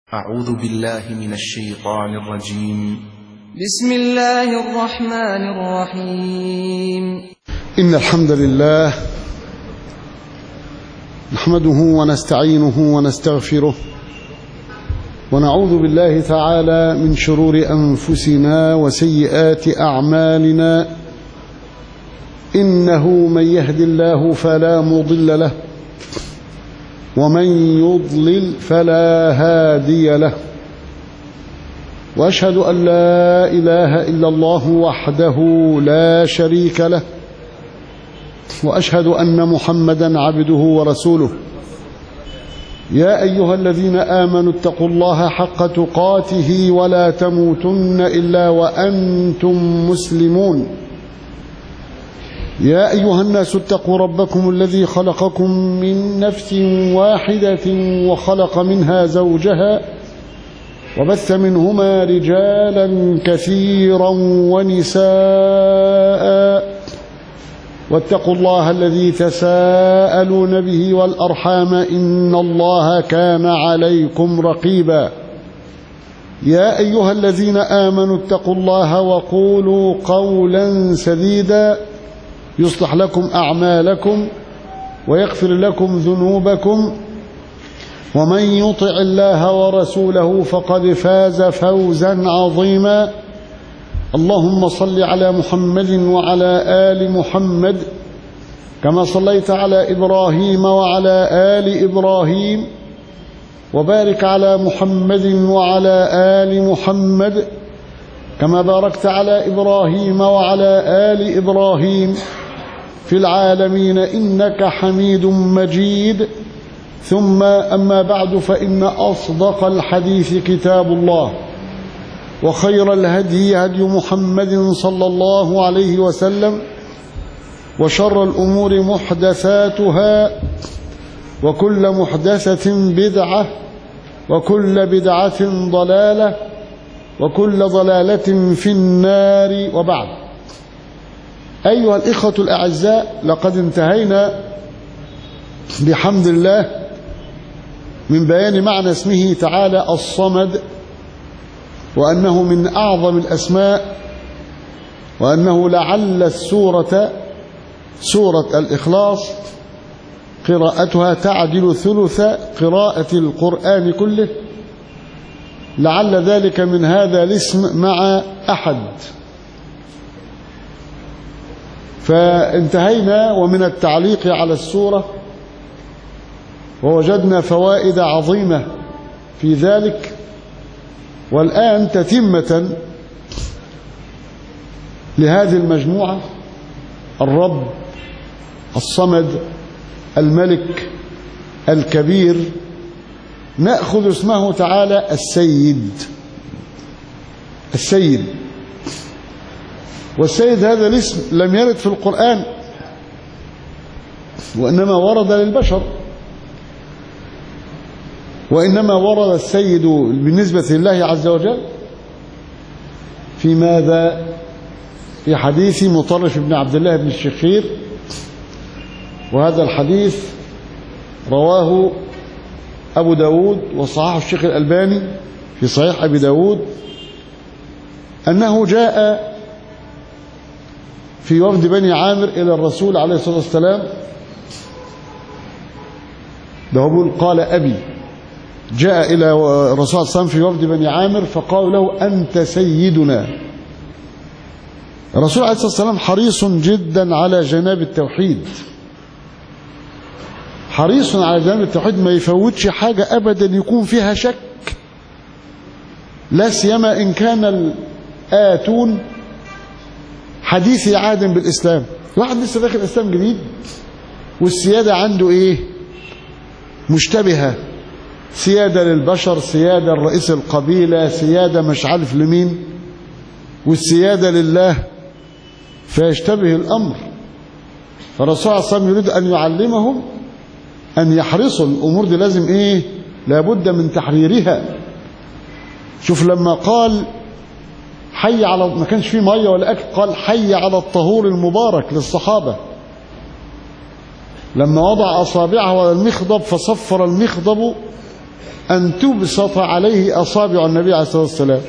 أعوذ بالله من الشيطان الرجيم بسم الله الرحمن الرحيم إن الحمد لله نحمده ونستعينه ونستغفره ونعوذ بالله تعالى من شرور أنفسنا وسيئات أعمالنا إنه من يهد الله فلا مضل له ومن يضلل فلا هادي له واشهد ان لا اله الا الله وحده لا شريك له واشهد ان محمدا عبده ورسوله يا ايها الذين امنوا اتقوا الله حق تقاته ولا تموتن الا وانتم مسلمون يا أيها الناس اتقوا ربكم الذي خلقكم من نفس واحدة وخلق منها زوجها وبث منهما رجالا كثيرا ونساء واتقوا الله الذي تساءلون به والأرحام إن الله كان عليكم رقيبا يا أيها الذين آمنوا اتقوا الله وقولوا قولا سديدا يصلح لكم أعمالكم ويغفر لكم ذنوبكم ومن يطع الله ورسوله فقد فاز فوزا عظيما اللهم صل على محمد وعلى آل محمد كما صليت على إبراهيم وعلى آل إبراهيم وبارك على محمد وعلى آل محمد كما باركت على إبراهيم وعلى آل إبراهيم في العالمين إنك حميد مجيد ثم أما بعد فإن أصدق الحديث كتاب الله وخير الهدي هدي محمد صلى الله عليه وسلم وشر الأمور محدثاتها وكل محدثة بدعة وكل بدعة ضلالة وكل ضلالة في النار وبعد أيها الإخوة الأعزاء لقد انتهينا بحمد الله من بيان معنى اسمه تعالى الصمد وأنه من أعظم الأسماء وأنه لعل السورة سورة الإخلاص قراءتها تعدل ثلث قراءة القرآن كله لعل ذلك من هذا الاسم مع أحد فانتهينا ومن التعليق على السورة ووجدنا فوائد عظيمة في ذلك والآن تتمة لهذه المجموعة الرب الصمد الملك الكبير نأخذ اسمه تعالى السيد السيد والسيد هذا الاسم لم يرد في القرآن وإنما ورد للبشر وإنما ورد السيد بالنسبة لله عز وجل في ماذا في حديث مطرف بن عبد الله بن الشخير وهذا الحديث رواه أبو داود وصححه الشيخ الألباني في صحيح أبي داود أنه جاء في وفد بني عامر إلى الرسول عليه الصلاة والسلام ده هو قال أبي جاء إلى الرسول صلى الله عليه وسلم في وفد بني عامر فقالوا له أنت سيدنا الرسول عليه الصلاة والسلام حريص جدا على جناب التوحيد حريص على جانب التوحيد ما يفوتش حاجة أبدا يكون فيها شك لا سيما إن كان الآتون حديث عهد بالإسلام واحد لسه داخل الإسلام جديد والسيادة عنده إيه مشتبهة سيادة للبشر سيادة لرئيس القبيلة سيادة مش عارف لمين والسيادة لله فيشتبه الأمر فالرسول صلى الله عليه وسلم يريد أن يعلمهم أن يحرصوا الأمور دي لازم إيه لابد من تحريرها شوف لما قال حي على ما كانش فيه ميه ولا اكل قال حي على الطهور المبارك للصحابه لما وضع اصابعه على المخضب فصفر المخضب أن تبسط عليه أصابع النبي عليه الصلاة والسلام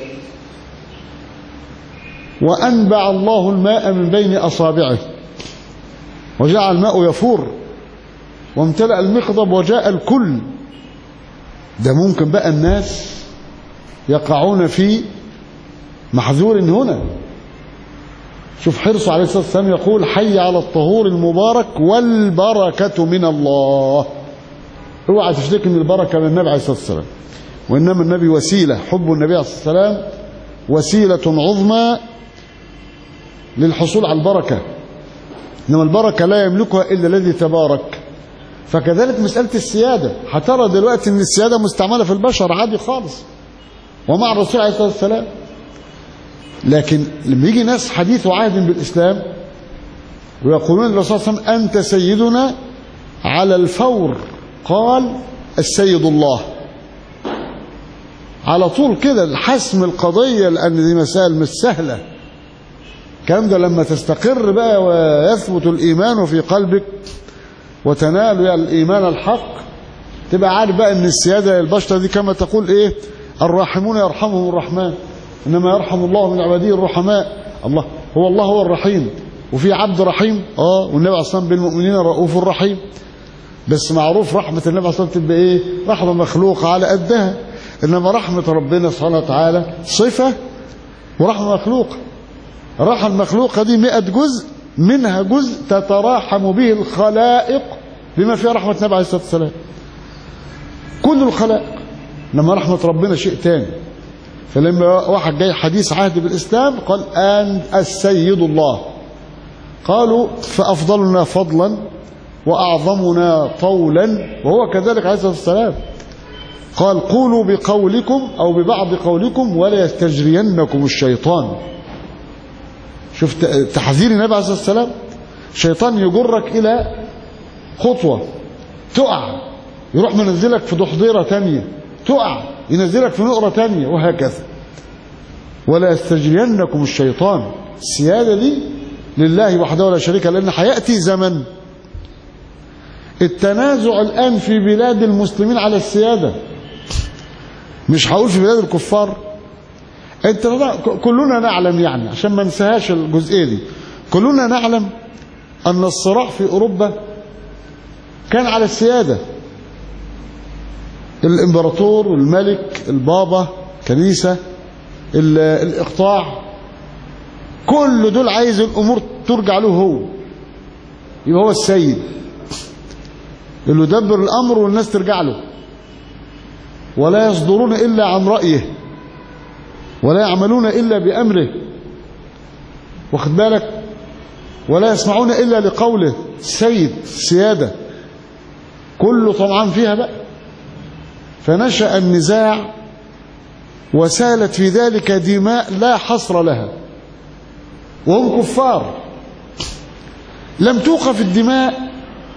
وأنبع الله الماء من بين أصابعه وجعل الماء يفور وامتلأ المخضب وجاء الكل ده ممكن بقى الناس يقعون في محذور هنا شوف حرصه عليه الصلاة والسلام يقول حي على الطهور المبارك والبركة من الله اوعى تشتكي ان البركة من النبي عليه الصلاة والسلام وإنما النبي وسيلة حب النبي عليه الصلاة والسلام وسيلة عظمى للحصول على البركة إنما البركة لا يملكها إلا الذي تبارك فكذلك مسألة السيادة هترى دلوقتي ان السيادة مستعملة في البشر عادي خالص ومع الرسول عليه الصلاة والسلام لكن لما يجي ناس حديث عهد بالإسلام ويقولون للرسول صلى الله عليه وسلم أنت سيدنا على الفور قال السيد الله على طول كده الحسم القضية لأن دي مسائل مش سهلة الكلام ده لما تستقر بقى ويثبت الإيمان في قلبك وتنال الإيمان الحق تبقى عارف بقى ان السيادة البشرة دي كما تقول ايه الراحمون يرحمهم الرحمن انما يرحم الله من عباده الرحماء الله هو الله هو الرحيم وفي عبد رحيم اه والنبي عليه الصلاه والسلام بالمؤمنين رؤوف رحيم بس معروف رحمة النبي عليه الصلاه والسلام تبقى ايه رحمة مخلوقة على قدها انما رحمة ربنا سبحانه وتعالى صفة ورحمة مخلوقة الرحمة المخلوقة دي 100 جزء منها جزء تتراحم به الخلائق بما فيها رحمة النبي عليه الصلاة والسلام كل الخلائق لما رحمة ربنا شيء تاني فلما واحد جاي حديث عهد بالإسلام قال أن السيد الله قالوا فأفضلنا فضلا وأعظمنا طولا وهو كذلك عليه الصلاة والسلام قال قولوا بقولكم أو ببعض قولكم ولا يستجرينكم الشيطان شفت تحذير النبي عليه الصلاة والسلام الشيطان يجرك إلى خطوة تقع يروح منزلك في ضحضيرة تانية تقع ينزلك في نقرة تانية وهكذا ولا يستجرينكم الشيطان السيادة دي لله وحده ولا شريك لأن هيأتي زمن التنازع الآن في بلاد المسلمين على السيادة مش هقول في بلاد الكفار انت كلنا نعلم يعني عشان ما ننساهاش الجزئيه دي كلنا نعلم ان الصراع في اوروبا كان على السياده الامبراطور والملك البابا كنيسه الاقطاع كل دول عايز الامور ترجع له هو يبقى هو السيد اللي يدبر الامر والناس ترجع له ولا يصدرون الا عن رايه ولا يعملون إلا بأمره واخد بالك ولا يسمعون إلا لقوله سيد سيادة كله طمعان فيها بقى فنشأ النزاع وسالت في ذلك دماء لا حصر لها وهم كفار لم توقف الدماء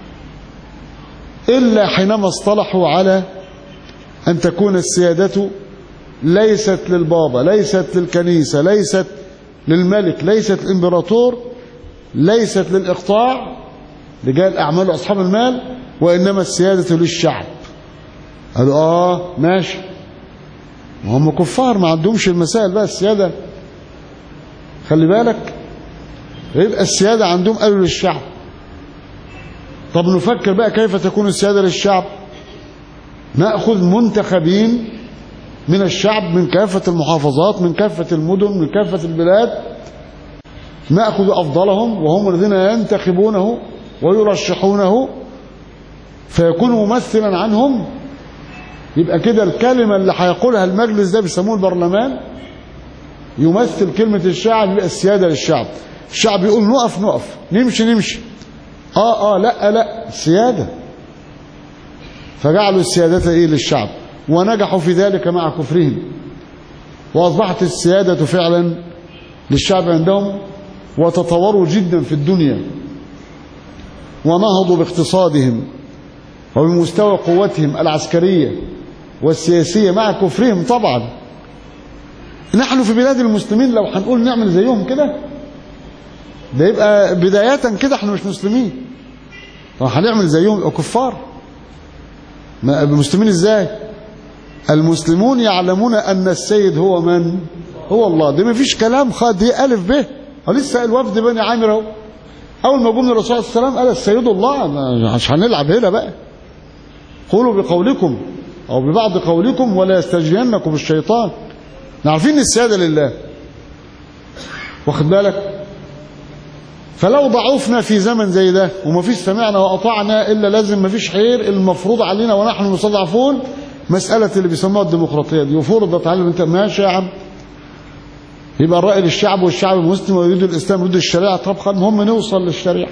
إلا حينما اصطلحوا على أن تكون السيادة ليست للبابا ليست للكنيسة ليست للملك ليست الامبراطور ليست للإقطاع رجال أعمال أصحاب المال وإنما السيادة للشعب قالوا آه ماشي هم كفار ما عندهمش المسائل بقى السيادة خلي بالك يبقى السيادة عندهم قالوا للشعب طب نفكر بقى كيف تكون السيادة للشعب نأخذ منتخبين من الشعب من كافة المحافظات من كافة المدن من كافة البلاد نأخذ أفضلهم وهم الذين ينتخبونه ويرشحونه فيكون ممثلا عنهم يبقى كده الكلمة اللي هيقولها المجلس ده بيسموه البرلمان يمثل كلمة الشعب يبقى السيادة للشعب الشعب يقول نقف نقف نمشي نمشي اه اه لا لا سيادة فجعلوا السيادة ايه للشعب ونجحوا في ذلك مع كفرهم وأصبحت السيادة فعلا للشعب عندهم وتطوروا جدا في الدنيا ونهضوا باقتصادهم وبمستوى قوتهم العسكرية والسياسية مع كفرهم طبعا نحن في بلاد المسلمين لو هنقول نعمل زيهم كده ده يبقى بداية كده احنا مش مسلمين طب هنعمل زيهم يبقى كفار ما مسلمين ازاي المسلمون يعلمون أن السيد هو من هو الله ده ما فيش كلام خالد دي ألف به ولسه الوفد بني عامر اهو أول ما جم الرسول صلى الله عليه وسلم قال السيد الله مش هنلعب هنا بقى قولوا بقولكم أو ببعض قولكم ولا يستجرينكم الشيطان عارفين السيادة لله واخد بالك فلو ضعفنا في زمن زي ده وما فيش سمعنا وأطعنا إلا لازم ما فيش خير المفروض علينا ونحن مستضعفون مسألة اللي بيسموها الديمقراطية دي وفرضت علينا انت ماشي يا عم يبقى الرأي للشعب والشعب المسلم ويريد الإسلام يريد الشريعة طب المهم نوصل للشريعة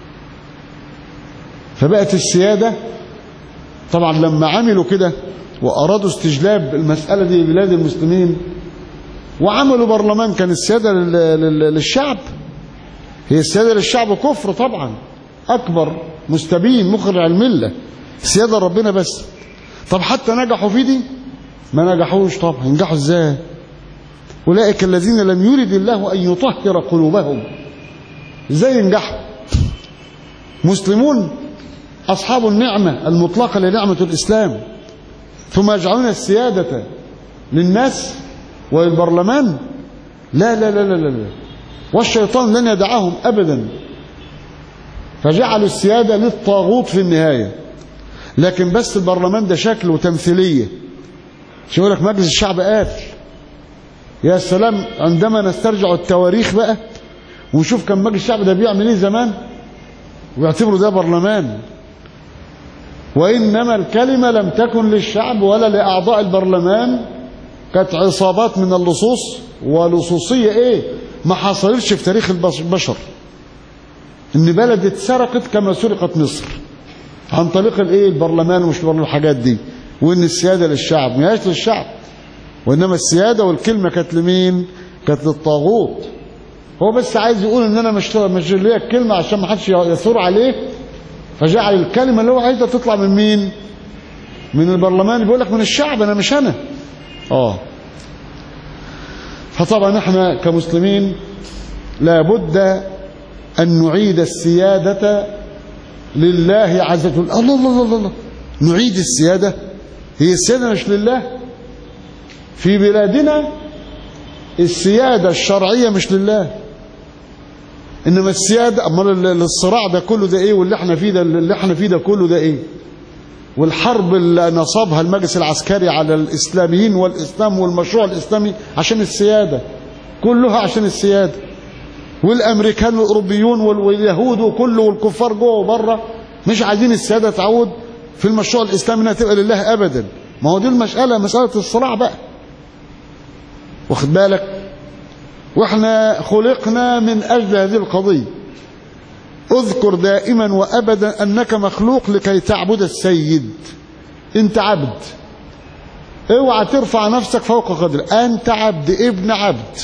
فبقت السيادة طبعا لما عملوا كده وأرادوا استجلاب المسألة دي لبلاد المسلمين وعملوا برلمان كان السيادة للشعب هي السيادة للشعب كفر طبعا أكبر مستبين مخرج الملة السيادة ربنا بس طب حتى نجحوا في دي ما نجحوش طبعا ينجحوا ازاي أولئك الذين لم يرد الله أن يطهر قلوبهم ازاي ينجحوا مسلمون أصحاب النعمة المطلقة لنعمة الإسلام ثم يجعلون السيادة للناس والبرلمان لا لا لا لا لا, لا. والشيطان لن يدعهم أبدا فجعلوا السيادة للطاغوت في النهاية لكن بس البرلمان ده شكل وتمثيلية شو يقول لك مجلس الشعب قال يا سلام عندما نسترجع التواريخ بقى ونشوف كان مجلس الشعب ده بيعمل ايه زمان ويعتبروا ده برلمان وإنما الكلمة لم تكن للشعب ولا لأعضاء البرلمان كانت عصابات من اللصوص ولصوصية ايه ما حصلتش في تاريخ البشر ان بلد اتسرقت كما سرقت مصر عن طريق الايه البرلمان ومش برلمان الحاجات دي وان السيادة للشعب ما هياش للشعب وانما السيادة والكلمة كانت لمين كانت للطاغوت هو بس عايز يقول ان انا مش مش ليا الكلمة عشان ما حدش يثور عليه فجعل الكلمة اللي هو عايزها تطلع من مين من البرلمان بيقول لك من الشعب انا مش انا اه فطبعا احنا كمسلمين لابد ان نعيد السيادة لله عز وجل الله الله الله الله نعيد السيادة هي السيادة مش لله في بلادنا السيادة الشرعية مش لله انما السيادة امال الصراع ده كله ده ايه واللي احنا فيه ده اللي احنا فيه ده كله ده ايه والحرب اللي نصبها المجلس العسكري على الاسلاميين والاسلام والمشروع الاسلامي عشان السيادة كلها عشان السيادة والامريكان والاوروبيون واليهود وكله والكفار جوه وبره مش عايزين السيادة تعود في المشروع الاسلامي انها تبقى لله ابدا ما هو دي المسألة مسألة الصراع بقى واخد بالك واحنا خلقنا من اجل هذه القضية اذكر دائما وابدا انك مخلوق لكي تعبد السيد انت عبد اوعى ترفع نفسك فوق قدر انت عبد ابن عبد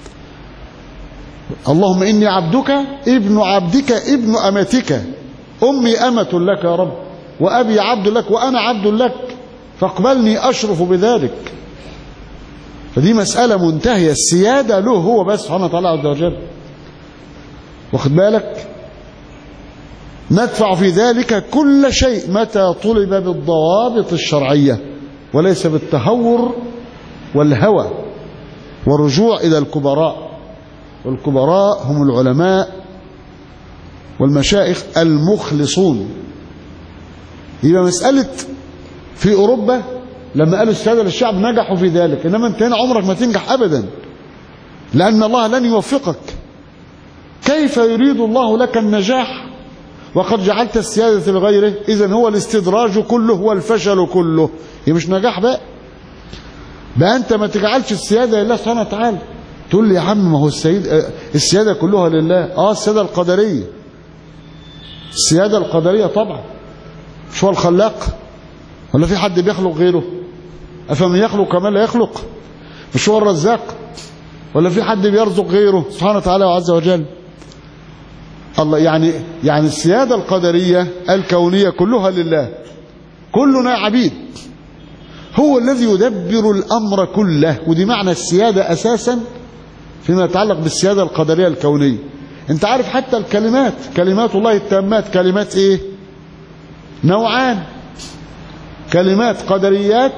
اللهم اني عبدك ابن عبدك ابن امتك امي امة لك يا رب وابي عبد لك وانا عبد لك فاقبلني اشرف بذلك فدي مسألة منتهية السيادة له هو بس سبحانه وتعالى عز وجل واخد بالك ندفع في ذلك كل شيء متى طلب بالضوابط الشرعية وليس بالتهور والهوى والرجوع إلى الكبراء والكبراء هم العلماء والمشايخ المخلصون يبقى مسألة في أوروبا لما قالوا السادة للشعب نجحوا في ذلك إنما أنت هنا عمرك ما تنجح أبدا لأن الله لن يوفقك كيف يريد الله لك النجاح وقد جعلت السيادة لغيره إذا هو الاستدراج كله والفشل كله هي مش نجاح بقى بقى أنت ما تجعلش السيادة لله سبحانه وتعالى تقول لي يا عم ما هو السيد السيادة كلها لله اه السيادة القدرية السيادة القدرية طبعا مش هو الخلاق ولا في حد بيخلق غيره أفمن يخلق كما لا يخلق مش هو الرزاق ولا في حد بيرزق غيره سبحانه وتعالى وعز وجل الله يعني يعني السيادة القدرية الكونية كلها لله كلنا عبيد هو الذي يدبر الأمر كله ودي معنى السيادة أساسا فيما يتعلق بالسيادة القدرية الكونية انت عارف حتى الكلمات كلمات الله التامات كلمات ايه نوعان كلمات قدريات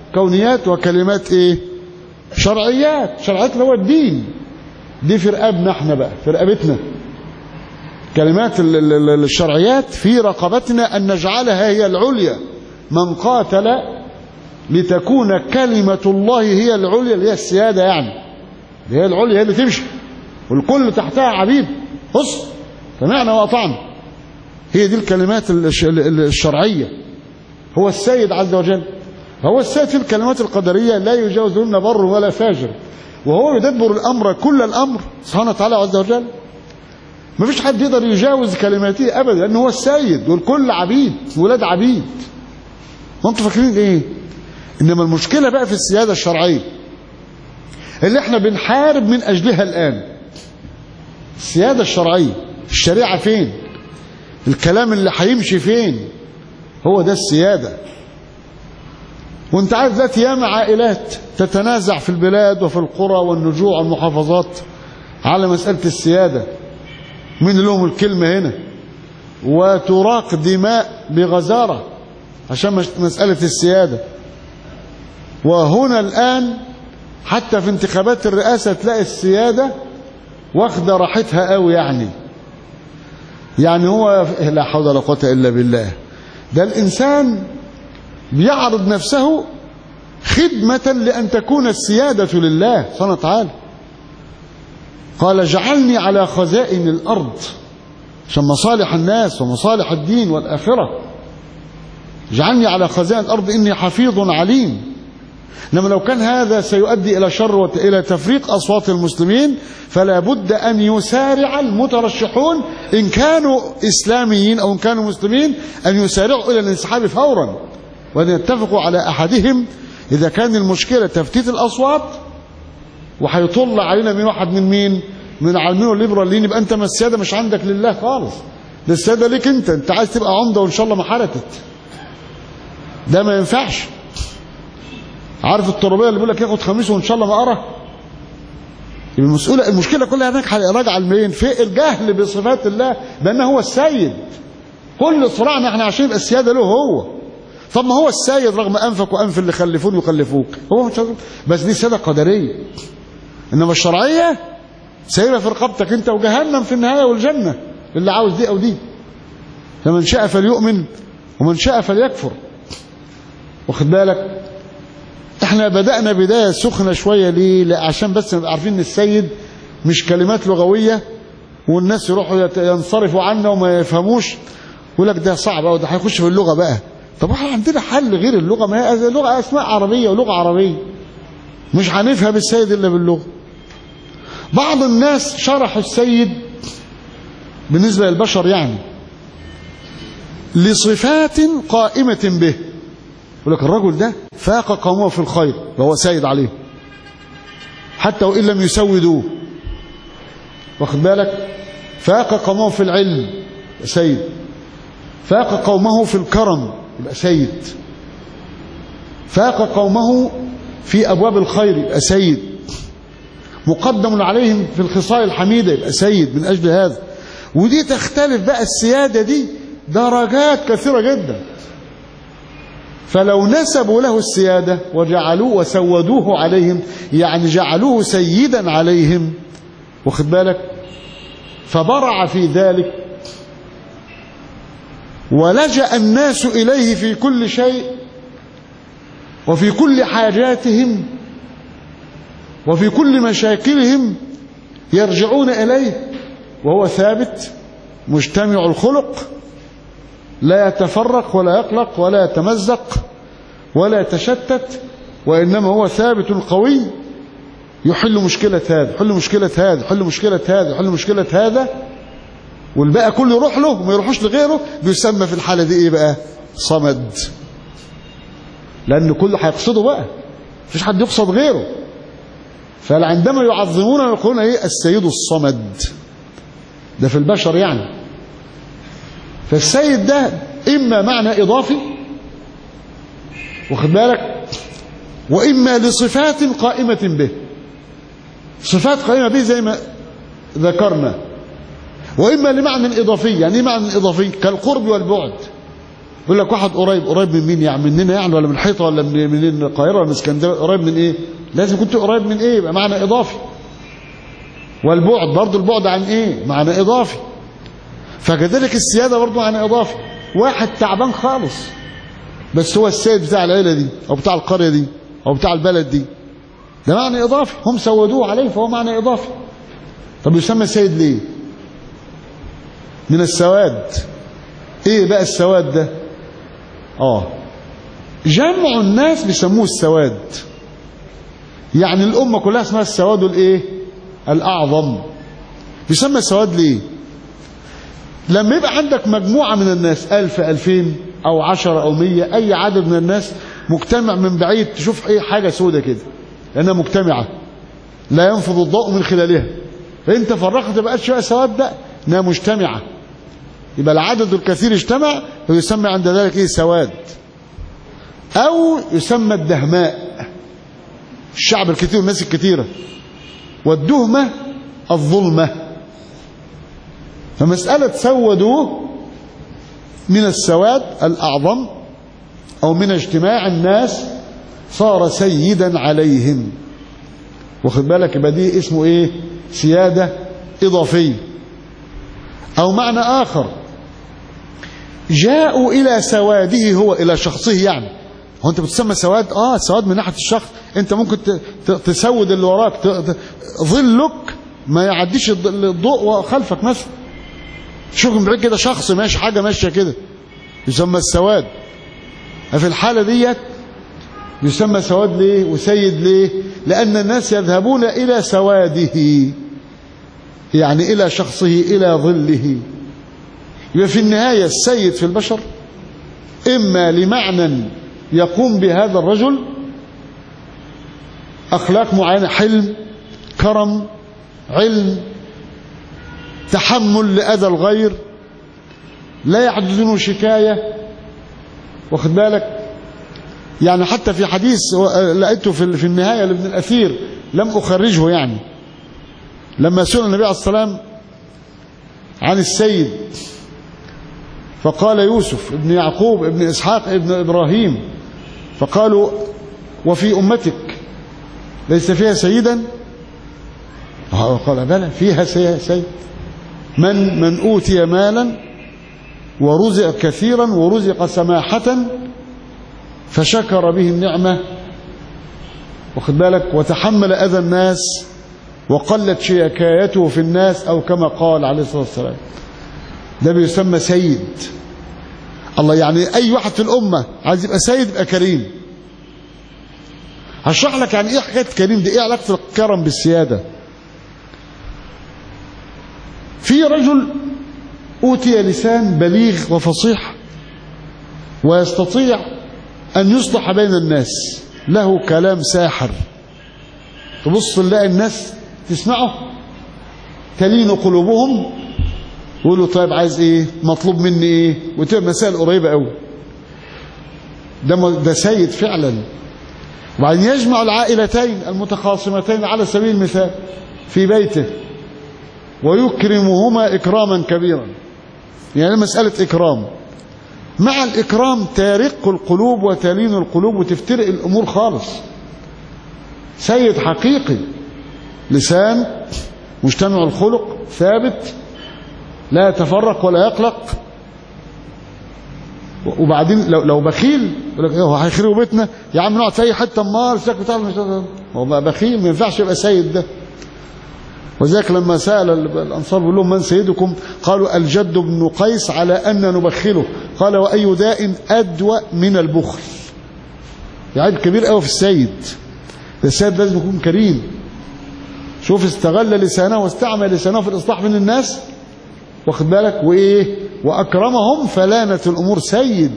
كونيات وكلمات ايه شرعيات شرعيات اللي هو الدين دي في رقابنا احنا بقى في رقبتنا كلمات ال- ال- ال- الشرعيات في رقبتنا أن نجعلها هي العليا من قاتل لتكون كلمة الله هي العليا اللي هي السيادة يعني اللي هي العليا هي اللي تمشي والكل تحتها عبيد بص سمعنا وأطعنا هي دي الكلمات الش- ال- الشرعية هو السيد عز وجل هو السيد في الكلمات القدرية لا يجاوزهن بر ولا فاجر وهو يدبر الأمر كل الأمر سبحانه وتعالى عز وجل ما فيش حد يقدر يجاوز كلماته ابدا لانه هو السيد والكل عبيد ولاد عبيد وانتوا فاكرين ايه انما المشكله بقى في السياده الشرعيه اللي احنا بنحارب من اجلها الان السياده الشرعيه الشريعه فين الكلام اللي هيمشي فين هو ده السياده وانت عارف دلوقتي ياما عائلات تتنازع في البلاد وفي القرى والنجوع والمحافظات على مساله السياده مين اللي لهم الكلمة هنا وتراق دماء بغزارة عشان مش- مسألة السيادة وهنا الآن حتى في انتخابات الرئاسة تلاقي السيادة واخدة راحتها قوي يعني يعني هو لا حول ولا قوة إلا بالله ده الإنسان بيعرض نفسه خدمة لأن تكون السيادة لله سبحانه وتعالى قال اجعلني على خزائن الأرض عشان مصالح الناس ومصالح الدين والآخرة اجعلني على خزائن الأرض إني حفيظ عليم إنما لو كان هذا سيؤدي إلى شر وإلى تفريق أصوات المسلمين فلا بد أن يسارع المترشحون إن كانوا إسلاميين أو إن كانوا مسلمين أن يسارعوا إلى الانسحاب فورا وأن يتفقوا على أحدهم إذا كان المشكلة تفتيت الأصوات وهيطل علينا من واحد من مين من العالمين والليبراليين يبقى انت ما السياده مش عندك لله خالص ده السياده ليك انت انت عايز تبقى عمده وان شاء الله ما حركت ده ما ينفعش عارف التربيه اللي بيقول لك ياخد خميس وان شاء الله ما ارى المسؤولة المشكله كلها هناك راجعه لمين في الجهل بصفات الله بانه هو السيد كل صراعنا احنا عشان يبقى السياده له هو طب ما هو السيد رغم انفك وانف اللي خلفون يخلفوك هو مش بس دي سياده قدريه انما الشرعيه سايبه في رقبتك انت وجهنم في النهايه والجنه اللي عاوز دي او دي فمن شاء فليؤمن ومن شاء فليكفر واخد بالك احنا بدأنا بداية سخنة شوية ليه لا عشان بس نبقى عارفين ان السيد مش كلمات لغوية والناس يروحوا يت- ينصرفوا عنا وما يفهموش يقول لك ده صعب أوي ده هيخش في اللغة بقى طب احنا عندنا حل غير اللغة ما هي اللغة اسماء عربية ولغة عربية مش هنفهم السيد الا باللغة بعض الناس شرحوا السيد بالنسبة للبشر يعني لصفات قائمة به يقول لك الرجل ده فاق قومه في الخير وهو سيد عليه حتى وإن لم يسودوه واخد بالك فاق قومه في العلم يبقى سيد فاق قومه في الكرم يبقى سيد فاق قومه في أبواب الخير يبقى سيد مقدم عليهم في الخصال الحميدة يبقى سيد من أجل هذا ودي تختلف بقى السيادة دي درجات كثيرة جدا فلو نسبوا له السيادة وجعلوه وسودوه عليهم يعني جعلوه سيدا عليهم واخد بالك فبرع في ذلك ولجأ الناس إليه في كل شيء وفي كل حاجاتهم وفي كل مشاكلهم يرجعون إليه وهو ثابت مجتمع الخلق لا يتفرق ولا يقلق ولا يتمزق ولا يتشتت وإنما هو ثابت قوي يحل مشكلة هذا يحل مشكلة هذا يحل مشكلة هذا يحل مشكلة هذا والباقي كله يروح له وما يروحوش لغيره بيسمى في الحالة دي ايه بقى صمد لأن كله هيقصده بقى مفيش حد يقصد غيره فعندما يعظمون يقولون ايه السيد الصمد ده في البشر يعني فالسيد ده إما معنى إضافي واخد بالك وإما لصفات قائمة به صفات قائمة به زي ما ذكرنا وإما لمعنى إضافي يعني إيه معنى إضافي كالقرب والبعد يقول لك واحد قريب قريب من مين يعني مننا يعني ولا من الحيطه ولا من من القاهره ولا من اسكندريه قريب من ايه لازم كنت قريب من ايه يبقى معنى اضافي والبعد برضه البعد عن ايه معنى اضافي فكذلك السياده برضه معنى اضافي واحد تعبان خالص بس هو السيد بتاع العيله دي او بتاع القريه دي او بتاع البلد دي ده معنى اضافي هم سودوه عليه فهو معنى اضافي طب يسمى سيد ليه من السواد ايه بقى السواد ده اه جمع الناس بيسموه السواد يعني الامه كلها اسمها السواد الايه الاعظم يسمى السواد ليه لما يبقى عندك مجموعه من الناس ألف ألفين او عشرة او مية اي عدد من الناس مجتمع من بعيد تشوف اي حاجه سودة كده لانها مجتمعه لا ينفض الضوء من خلالها فانت فرقت بقاش بقى سواد ده انها مجتمعه يبقى العدد الكثير اجتمع فيسمى عند ذلك ايه سواد او يسمى الدهماء الشعب الكثير والناس الكثيره والدهمه الظلمه فمساله سودوا من السواد الاعظم او من اجتماع الناس صار سيدا عليهم واخد بالك يبقى دي اسمه ايه سياده اضافيه او معنى اخر جاءوا الى سواده هو الى شخصه يعني هو انت بتسمى سواد اه سواد من ناحيه الشخص انت ممكن تسود اللي وراك ظلك ما يعديش الضوء خلفك مثلا شوف من بعيد كده شخص ماشي حاجه ماشيه كده يسمى السواد ففي الحاله ديت يسمى سواد ليه وسيد ليه لان الناس يذهبون الى سواده يعني الى شخصه الى ظله يبقى في النهايه السيد في البشر اما لمعنى يقوم بهذا الرجل اخلاق معينه حلم كرم علم تحمل لاذى الغير لا يحدث شكايه واخد بالك يعني حتى في حديث لقيته في النهايه لابن الاثير لم اخرجه يعني لما سئل النبي عليه الصلاه والسلام عن السيد فقال يوسف ابن يعقوب ابن اسحاق ابن ابراهيم فقالوا وفي امتك ليس فيها سيدا قال بلى فيها سيد من من اوتي مالا ورزق كثيرا ورزق سماحه فشكر به النعمه واخد بالك وتحمل اذى الناس وقلت شيكايته في الناس او كما قال عليه الصلاه والسلام ده بيسمى سيد الله يعني اي واحد في الامه عايز يبقى سيد يبقى كريم هشرح لك يعني ايه حكايه كريم دي ايه علاقه الكرم بالسياده في رجل اوتي لسان بليغ وفصيح ويستطيع ان يصلح بين الناس له كلام ساحر تبص نلاقي الناس تسمعه تلين قلوبهم يقولوا طيب عايز ايه مطلوب مني ايه وتبقى مسائل قريبه قوي ده ده سيد فعلا وبعدين يجمع العائلتين المتخاصمتين على سبيل المثال في بيته ويكرمهما اكراما كبيرا يعني مساله اكرام مع الاكرام تارق القلوب وتلين القلوب وتفترق الامور خالص سيد حقيقي لسان مجتمع الخلق ثابت لا يتفرق ولا يقلق وبعدين لو لو بخيل يقول لك هو هيخربوا بيتنا يا عم نقعد في اي حته امال ساكت بتاع مش هو بقى بخيل ما ينفعش يبقى سيد ده وذلك لما سال الانصار بيقول لهم من سيدكم قالوا الجد بن قيس على ان نبخله قال واي داء ادوى من البخل يعني كبير قوي في السيد السيد لازم يكون كريم شوف استغل لسانه واستعمل لسانه في الاصلاح بين الناس واخد بالك وايه واكرمهم فلانت الامور سيد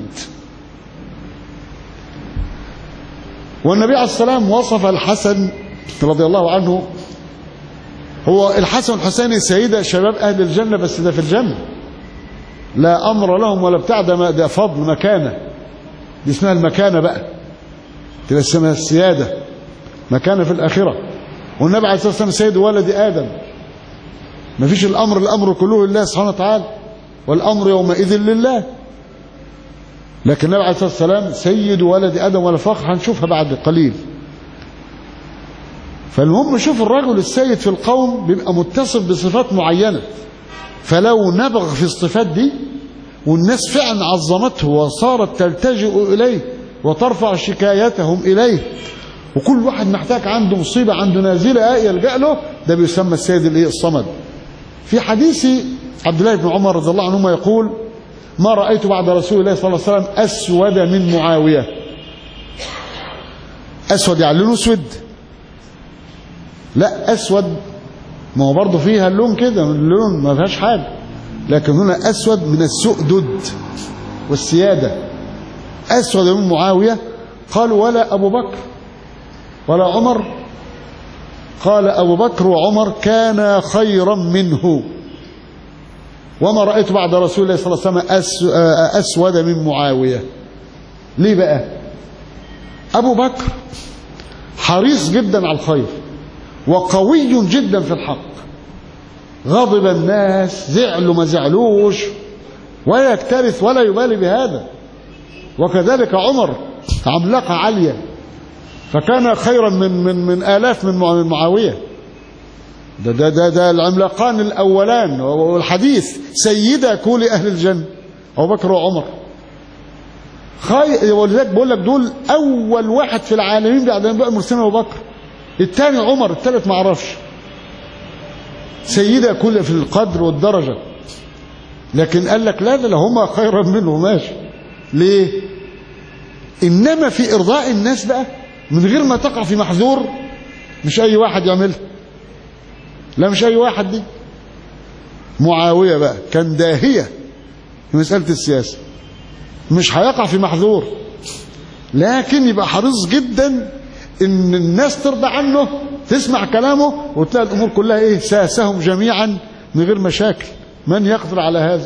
والنبي عليه السلام وصف الحسن رضي الله عنه هو الحسن والحسين سيدة شباب أهل الجنة بس ده في الجنة لا أمر لهم ولا بتاع ده ده فضل مكانة دي اسمها المكانة بقى تبقى اسمها السيادة مكانة في الآخرة والنبي عليه الصلاة والسلام سيد ولد آدم ما فيش الأمر الأمر كله لله سبحانه وتعالى والأمر يومئذ لله لكن النبي عليه الصلاة والسلام سيد ولد آدم ولا فخر هنشوفها بعد قليل فالمهم شوف الرجل السيد في القوم بيبقى متصف بصفات معينة فلو نبغ في الصفات دي والناس فعلا عظمته وصارت تلتجئ إليه وترفع شكايتهم إليه وكل واحد محتاج عنده مصيبة عنده نازلة يلجأ له ده بيسمى السيد الايه الصمد في حديث عبد الله بن عمر رضي الله عنهما يقول ما رأيت بعد رسول الله صلى الله عليه وسلم أسود من معاوية أسود يعني لونه اسود لا أسود ما هو برضه فيها اللون كده اللون ما فيهاش حاجة لكن هنا أسود من السؤدد والسيادة أسود من معاوية قالوا ولا أبو بكر ولا عمر قال أبو بكر وعمر كانا خيرا منه وما رأيت بعد رسول الله صلى الله عليه وسلم أسود من معاوية ليه بقى أبو بكر حريص جدا على الخير وقوي جدا في الحق غضب الناس زعلوا ما زعلوش ولا يكترث ولا يبالي بهذا وكذلك عمر عملاقة عالية فكان خيرا من من من آلاف من معاوية ده ده ده, ده العملاقان الأولان والحديث سيدا كل أهل الجنة أبو بكر وعمر خي... ولذلك بقول لك دول أول واحد في العالمين بعد أن بقى مرسلين أبو بكر الثاني عمر الثالث ما اعرفش سيدا كل في القدر والدرجة لكن قال لك لا ده هما خيرا منه ماشي ليه إنما في إرضاء الناس بقى من غير ما تقع في محذور مش أي واحد يعملها لا مش أي واحد دي معاوية بقى كان داهية في مسألة السياسة مش هيقع في محذور لكن يبقى حريص جدا ان الناس ترضى عنه تسمع كلامه وتلاقي الامور كلها ايه ساسهم جميعا من غير مشاكل من يقدر على هذا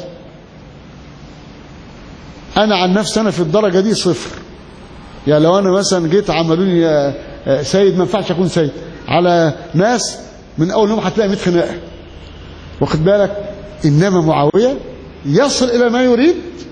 انا عن نفسي انا في الدرجه دي صفر يعني لو انا مثلا جيت عملوني سيد ما ينفعش اكون سيد على ناس من اول يوم هتلاقي 100 خناقه واخد بالك انما معاويه يصل الى ما يريد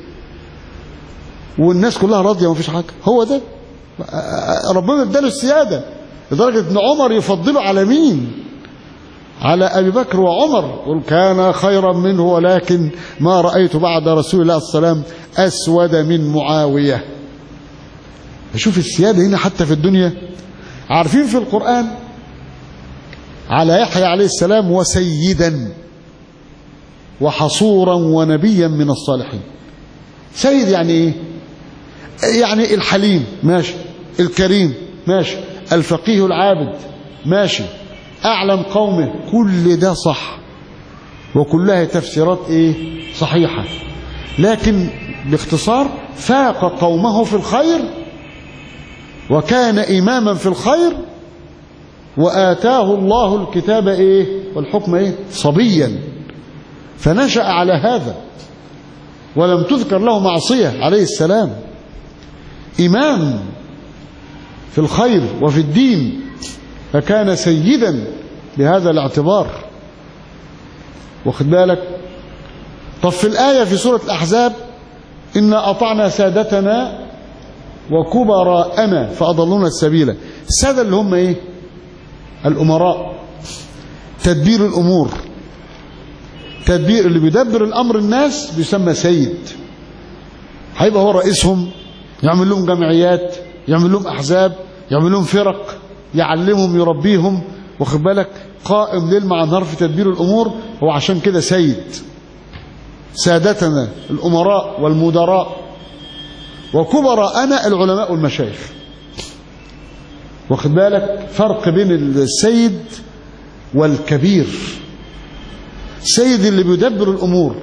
والناس كلها راضيه ومفيش حاجه هو ده ربنا اداله السياده لدرجه ان عمر يفضله على مين على ابي بكر وعمر قل كان خيرا منه ولكن ما رايت بعد رسول الله صلى الله عليه وسلم اسود من معاويه شوف السياده هنا حتى في الدنيا عارفين في القران على يحيى عليه السلام وسيدا وحصورا ونبيا من الصالحين سيد يعني ايه يعني الحليم ماشي الكريم ماشي الفقيه العابد ماشي أعلم قومه كل ده صح وكلها تفسيرات إيه صحيحة لكن باختصار فاق قومه في الخير وكان إماما في الخير وآتاه الله الكتاب إيه والحكم إيه صبيا فنشأ على هذا ولم تذكر له معصية عليه السلام إمام في الخير وفي الدين فكان سيدا بهذا الاعتبار واخد بالك طب في الآية في سورة الأحزاب إنا أطعنا سادتنا وكبراءنا فأضلونا السبيل السادة اللي هم إيه الأمراء تدبير الأمور تدبير اللي بيدبر الأمر الناس بيسمى سيد هيبقى هو رئيسهم يعمل لهم جمعيات يعمل لهم أحزاب يعمل لهم فرق يعلمهم يربيهم واخد بالك قائم ليل مع نهار في تدبير الأمور هو عشان كده سيد سادتنا الأمراء والمدراء وكبراءنا العلماء والمشايخ واخد بالك فرق بين السيد والكبير السيد اللي بيدبر الأمور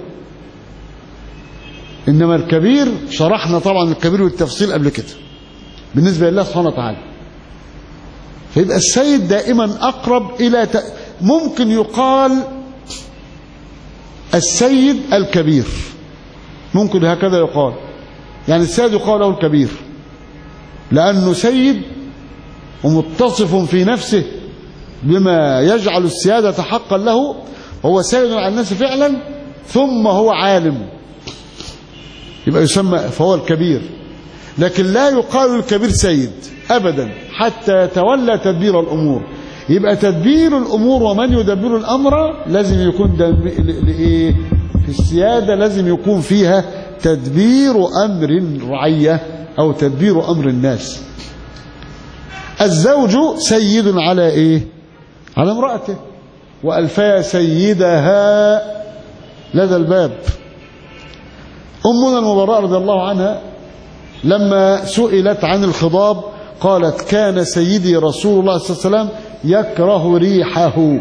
إنما الكبير شرحنا طبعا الكبير والتفصيل قبل كده بالنسبة لله سبحانه وتعالى فيبقى السيد دائما أقرب إلى ت... ممكن يقال السيد الكبير ممكن هكذا يقال يعني السيد يقال له الكبير لأنه سيد ومتصف في نفسه بما يجعل السيادة حقا له هو سيد على الناس فعلا ثم هو عالم يبقى يسمى فهو الكبير لكن لا يقال الكبير سيد أبدا حتى يتولى تدبير الأمور يبقى تدبير الأمور ومن يدبر الأمر لازم يكون لإيه في السيادة لازم يكون فيها تدبير أمر رعية أو تدبير أمر الناس الزوج سيد على إيه على امرأته وألفيا سيدها لدى الباب أمنا المبراء رضي الله عنها لما سئلت عن الخضاب قالت كان سيدي رسول الله صلى الله عليه وسلم يكره ريحه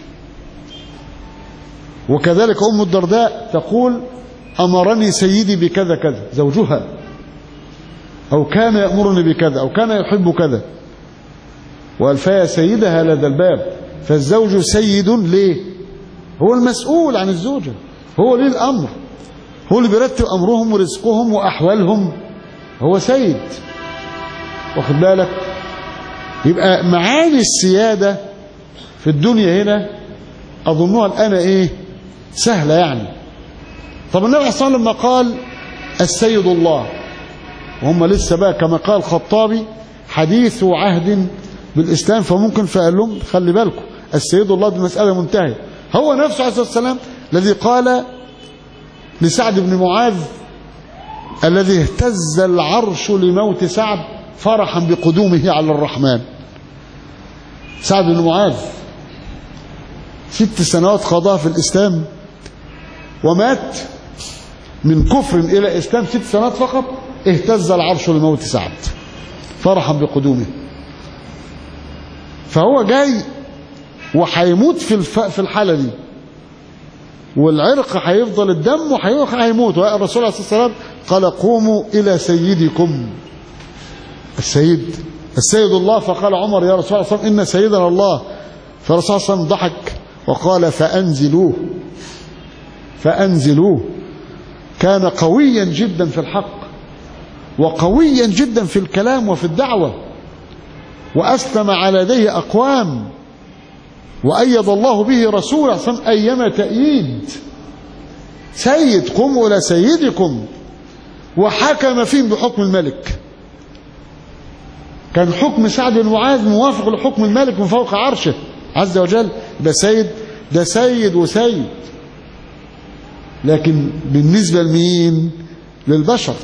وكذلك أم الدرداء تقول أمرني سيدي بكذا كذا زوجها أو كان يأمرني بكذا أو كان يحب كذا وألفيا سيدها لدى الباب فالزوج سيد ليه هو المسؤول عن الزوجة هو ليه الأمر هو اللي بيرتب أمرهم ورزقهم وأحوالهم هو سيد واخد بالك يبقى معاني السيادة في الدنيا هنا أظنها الآن إيه سهلة يعني طب النبي صلى الله عليه وسلم لما قال السيد الله وهم لسه بقى كما قال الخطابي حديث عهد بالإسلام فممكن فقال لهم خلي بالكم السيد الله دي مسألة منتهية هو نفسه عليه الصلاة والسلام الذي قال لسعد بن معاذ الذي اهتز العرش لموت سعد فرحا بقدومه على الرحمن سعد بن معاذ ست سنوات قضاها في الإسلام ومات من كفر إلى إسلام ست سنوات فقط اهتز العرش لموت سعد فرحا بقدومه فهو جاي وهيموت في الف... في الحالة دي والعرق هيفضل الدم وهيموت الرسول عليه الصلاة والسلام قال قوموا إلى سيدكم السيد السيد الله فقال عمر يا رسول الله إن سيدنا الله فالرسول صلى الله عليه وسلم ضحك وقال فأنزلوه فأنزلوه كان قويا جدا في الحق وقويا جدا في الكلام وفي الدعوة وأسلم على يديه أقوام وأيد الله به رسوله صلى الله عليه وسلم أيما تأييد سيد قوموا إلى سيدكم وحكم فيهم بحكم الملك كان حكم سعد بن معاذ موافق لحكم الملك من فوق عرشه عز وجل ده سيد ده سيد وسيد لكن بالنسبة لمين للبشر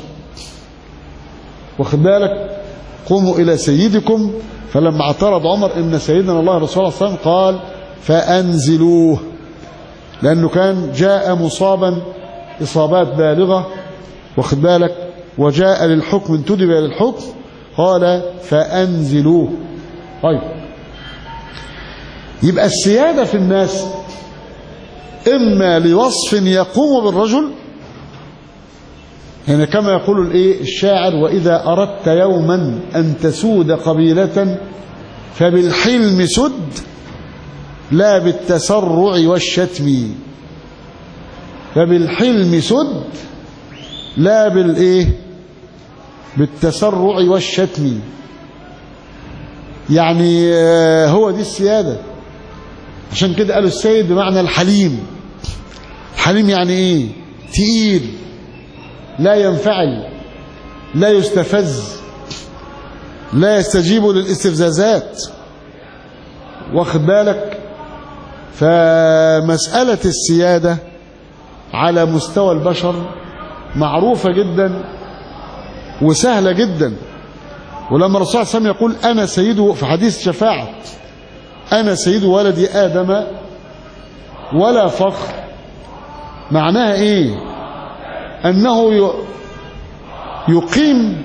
واخد بالك قوموا إلى سيدكم فلما اعترض عمر ان سيدنا الله رسول الله صلى الله عليه وسلم قال فانزلوه لانه كان جاء مصابا اصابات بالغه واخد بالك وجاء للحكم انتدب للحكم قال فانزلوه طيب يبقى السياده في الناس اما لوصف يقوم بالرجل يعني كما يقول الايه الشاعر واذا اردت يوما ان تسود قبيله فبالحلم سد لا بالتسرع والشتم فبالحلم سد لا بالايه بالتسرع والشتم يعني هو دي السياده عشان كده قالوا السيد بمعنى الحليم حليم يعني ايه تقيل لا ينفعل لا يستفز لا يستجيب للاستفزازات واخد بالك فمسألة السيادة على مستوى البشر معروفة جدا وسهلة جدا ولما الرسول صلى الله عليه وسلم يقول أنا سيد في حديث شفاعة أنا سيد ولد آدم ولا فخر معناها إيه أنه يقيم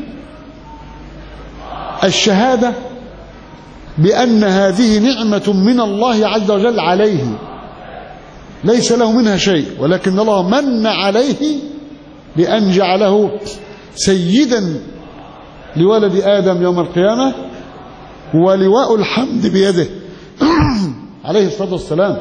الشهادة بأن هذه نعمة من الله عز وجل عليه ليس له منها شيء ولكن الله من عليه بأن جعله سيدا لولد آدم يوم القيامة ولواء الحمد بيده عليه الصلاة والسلام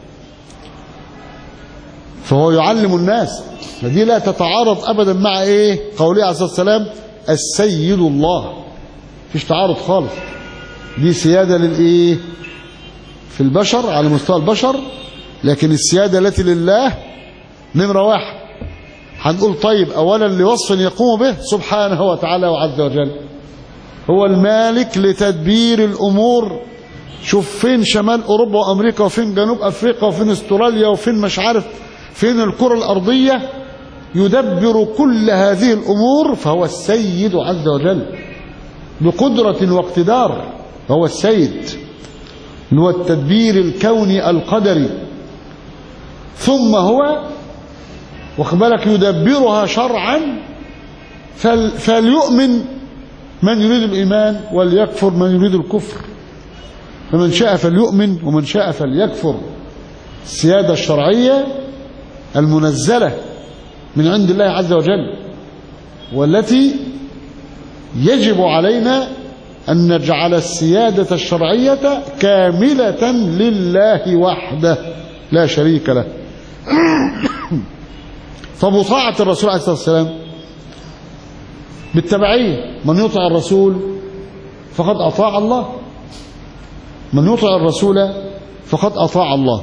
فهو يعلم الناس فدي لا تتعارض أبدا مع إيه قوله عليه الصلاة والسلام السيد الله فيش تعارض خالص دي سيادة للإيه في البشر على مستوى البشر لكن السيادة التي لله نمرة واحد هنقول طيب أولا لوصف يقوم به سبحانه وتعالى وعز وجل هو المالك لتدبير الأمور شوف فين شمال أوروبا وأمريكا وفين جنوب أفريقيا وفين استراليا وفين مش عارف فين الكرة الأرضية يدبر كل هذه الأمور فهو السيد عز وجل بقدرة واقتدار هو السيد هو التدبير الكوني القدري ثم هو واخبالك يدبرها شرعا فل فليؤمن من يريد الإيمان وليكفر من يريد الكفر فمن شاء فليؤمن ومن شاء فليكفر السيادة الشرعية المنزلة من عند الله عز وجل والتي يجب علينا أن نجعل السيادة الشرعية كاملة لله وحده لا شريك له فبطاعة الرسول عليه الصلاة والسلام بالتبعية من يطع الرسول فقد أطاع الله من يطع الرسول فقد أطاع الله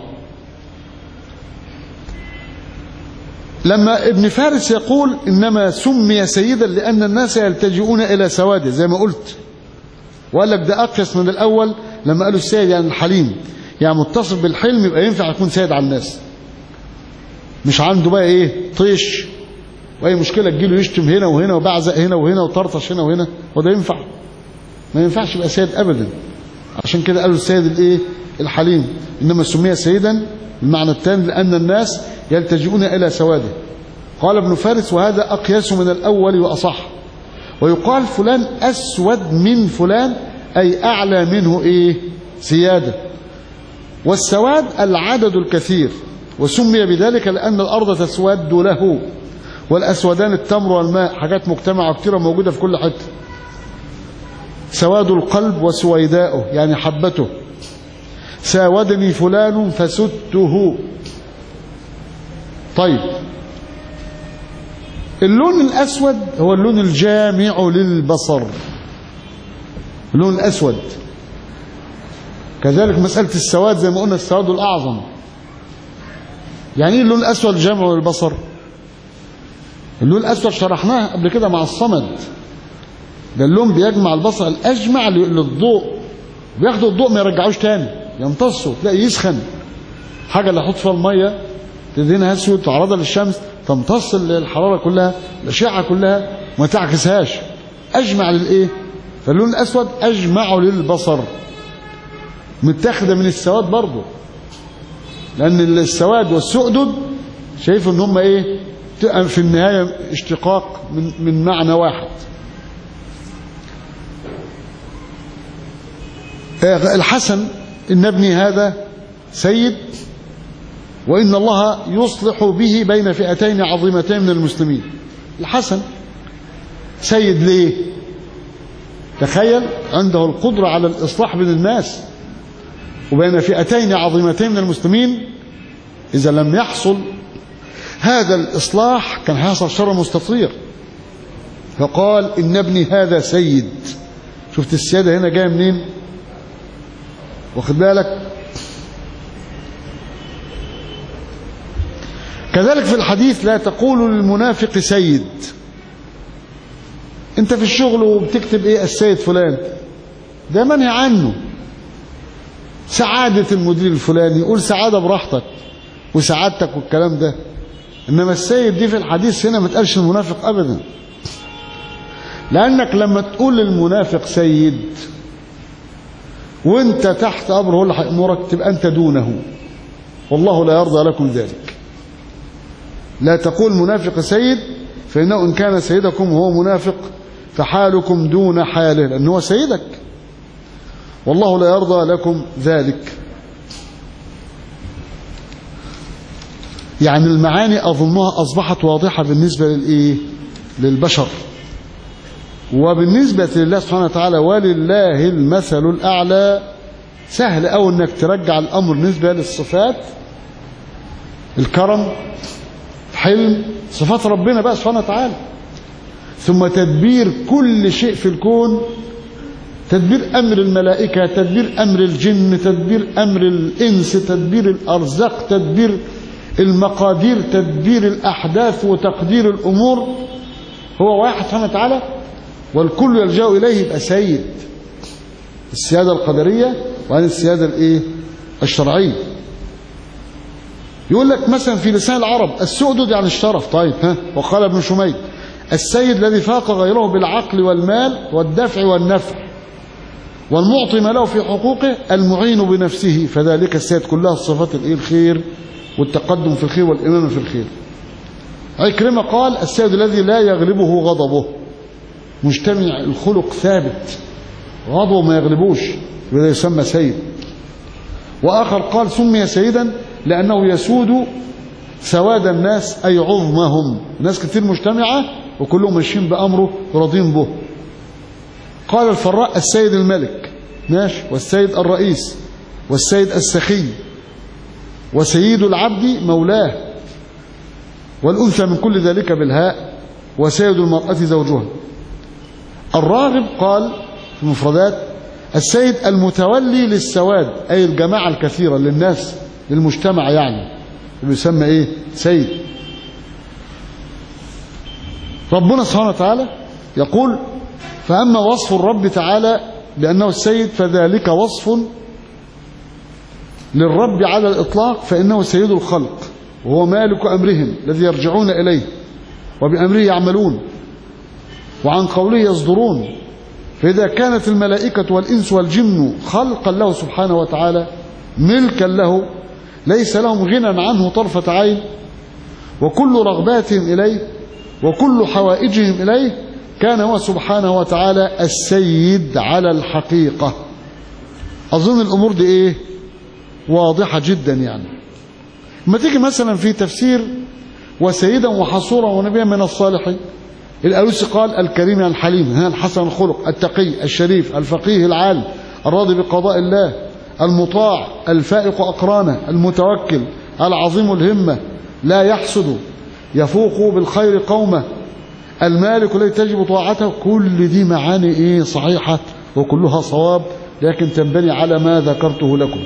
لما ابن فارس يقول إنما سمي سيدا لأن الناس يلتجئون إلى سواده زي ما قلت وقال لك ده أقيس من الأول لما قالوا السيد يعني الحليم يعني متصف بالحلم يبقى ينفع يكون سيد على الناس مش عنده بقى ايه طيش واي مشكله تجيله يشتم هنا وهنا وبعزق هنا وهنا وطرطش هنا وهنا وده ينفع ما ينفعش يبقى سيد ابدا عشان كده قالوا السيد الايه الحليم انما سمي سيدا المعنى الثاني لان الناس يلتجئون الى سواده قال ابن فارس وهذا اقيس من الاول واصح ويقال فلان اسود من فلان اي اعلى منه ايه سياده والسواد العدد الكثير وسمي بذلك لأن الأرض تسود له والأسودان التمر والماء حاجات مجتمعة كتيرة موجودة في كل حتة سواد القلب وسويداؤه يعني حبته ساودني فلان فسدته طيب اللون الأسود هو اللون الجامع للبصر اللون الأسود كذلك مسألة السواد زي ما قلنا السواد الأعظم يعني ايه اللون الأسود جامع للبصر اللون الأسود شرحناه قبل كده مع الصمد ده اللون بيجمع البصر الأجمع للضوء بياخدوا الضوء ما يرجعوش تاني يمتصوا تلاقي يسخن حاجة اللي يحط فيها المية تدهنها أسود تعرضها للشمس تمتص الحرارة كلها الأشعة كلها وما تعكسهاش أجمع للإيه فاللون الأسود أجمع للبصر متاخده من السواد برضه لأن السواد والسؤدد شايف ان هم ايه في النهاية اشتقاق من, من معنى واحد الحسن إن ابني هذا سيد وإن الله يصلح به بين فئتين عظيمتين من المسلمين الحسن سيد ليه تخيل عنده القدرة على الإصلاح بين الناس وبين فئتين عظيمتين من المسلمين إذا لم يحصل هذا الإصلاح كان هيحصل شر مستطير فقال إن ابني هذا سيد شفت السيادة هنا جاية منين واخد بالك كذلك في الحديث لا تقول للمنافق سيد انت في الشغل وبتكتب ايه السيد فلان ده منهي عنه سعادة المدير الفلاني قول سعادة براحتك وسعادتك والكلام ده انما السيد دي في الحديث هنا ما تقالش المنافق ابدا لانك لما تقول للمنافق سيد وانت تحت امره هو اللي هيامرك تبقى انت دونه والله لا يرضى لكم ذلك لا تقول منافق سيد فانه ان كان سيدكم وهو منافق فحالكم دون حاله لانه هو سيدك والله لا يرضى لكم ذلك يعني المعاني أظنها أصبحت واضحة بالنسبة للإيه للبشر وبالنسبة لله سبحانه وتعالى ولله المثل الأعلى سهل أو أنك ترجع الأمر بالنسبة للصفات الكرم حلم صفات ربنا بقى سبحانه وتعالى ثم تدبير كل شيء في الكون تدبير أمر الملائكة تدبير أمر الجن تدبير أمر الإنس تدبير الأرزاق تدبير المقادير تدبير الأحداث وتقدير الأمور هو واحد سبحانه وتعالى والكل يلجأ إليه يبقى سيد السيادة القدرية وعن السيادة الإيه؟ الشرعية يقول لك مثلا في لسان العرب السؤدد يعني الشرف طيب ها وقال ابن شميد السيد الذي فاق غيره بالعقل والمال والدفع والنفع والمعطي ما له في حقوقه المعين بنفسه فذلك السيد كلها الصفات الايه الخير والتقدم في الخير والإمامة في الخير عكرمة قال السيد الذي لا يغلبه غضبه مجتمع الخلق ثابت غضبه ما يغلبوش يبقى يسمى سيد وآخر قال سمي سيدا لأنه يسود سواد الناس أي عظمهم ناس كتير مجتمعة وكلهم ماشيين بأمره راضين به قال الفراء السيد الملك ماشي والسيد الرئيس والسيد السخي وسيد العبد مولاه والأنثى من كل ذلك بالهاء وسيد المرأة زوجها الراغب قال في المفردات السيد المتولي للسواد أي الجماعة الكثيرة للناس للمجتمع يعني يسمى ايه سيد ربنا سبحانه وتعالى يقول فأما وصف الرب تعالى بأنه السيد فذلك وصف للرب على الإطلاق فإنه سيد الخلق وهو مالك أمرهم الذي يرجعون إليه وبأمره يعملون وعن قوله يصدرون فإذا كانت الملائكة والإنس والجن خلقا له سبحانه وتعالى ملكا له ليس لهم غنى عنه طرفة عين وكل رغباتهم إليه وكل حوائجهم إليه كان هو سبحانه وتعالى السيد على الحقيقة أظن الأمور دي إيه واضحة جدا يعني ما تيجي مثلا في تفسير وسيدا وحصورا ونبيا من الصالحين الألوسي قال الكريم يعني الحليم ها الحسن الخلق التقي الشريف الفقيه العالم الراضي بقضاء الله المطاع الفائق أقرانه المتوكل العظيم الهمة لا يحسد يفوق بالخير قومه المالك الذي تجب طاعته كل دي معاني ايه صحيحة وكلها صواب لكن تنبني على ما ذكرته لكم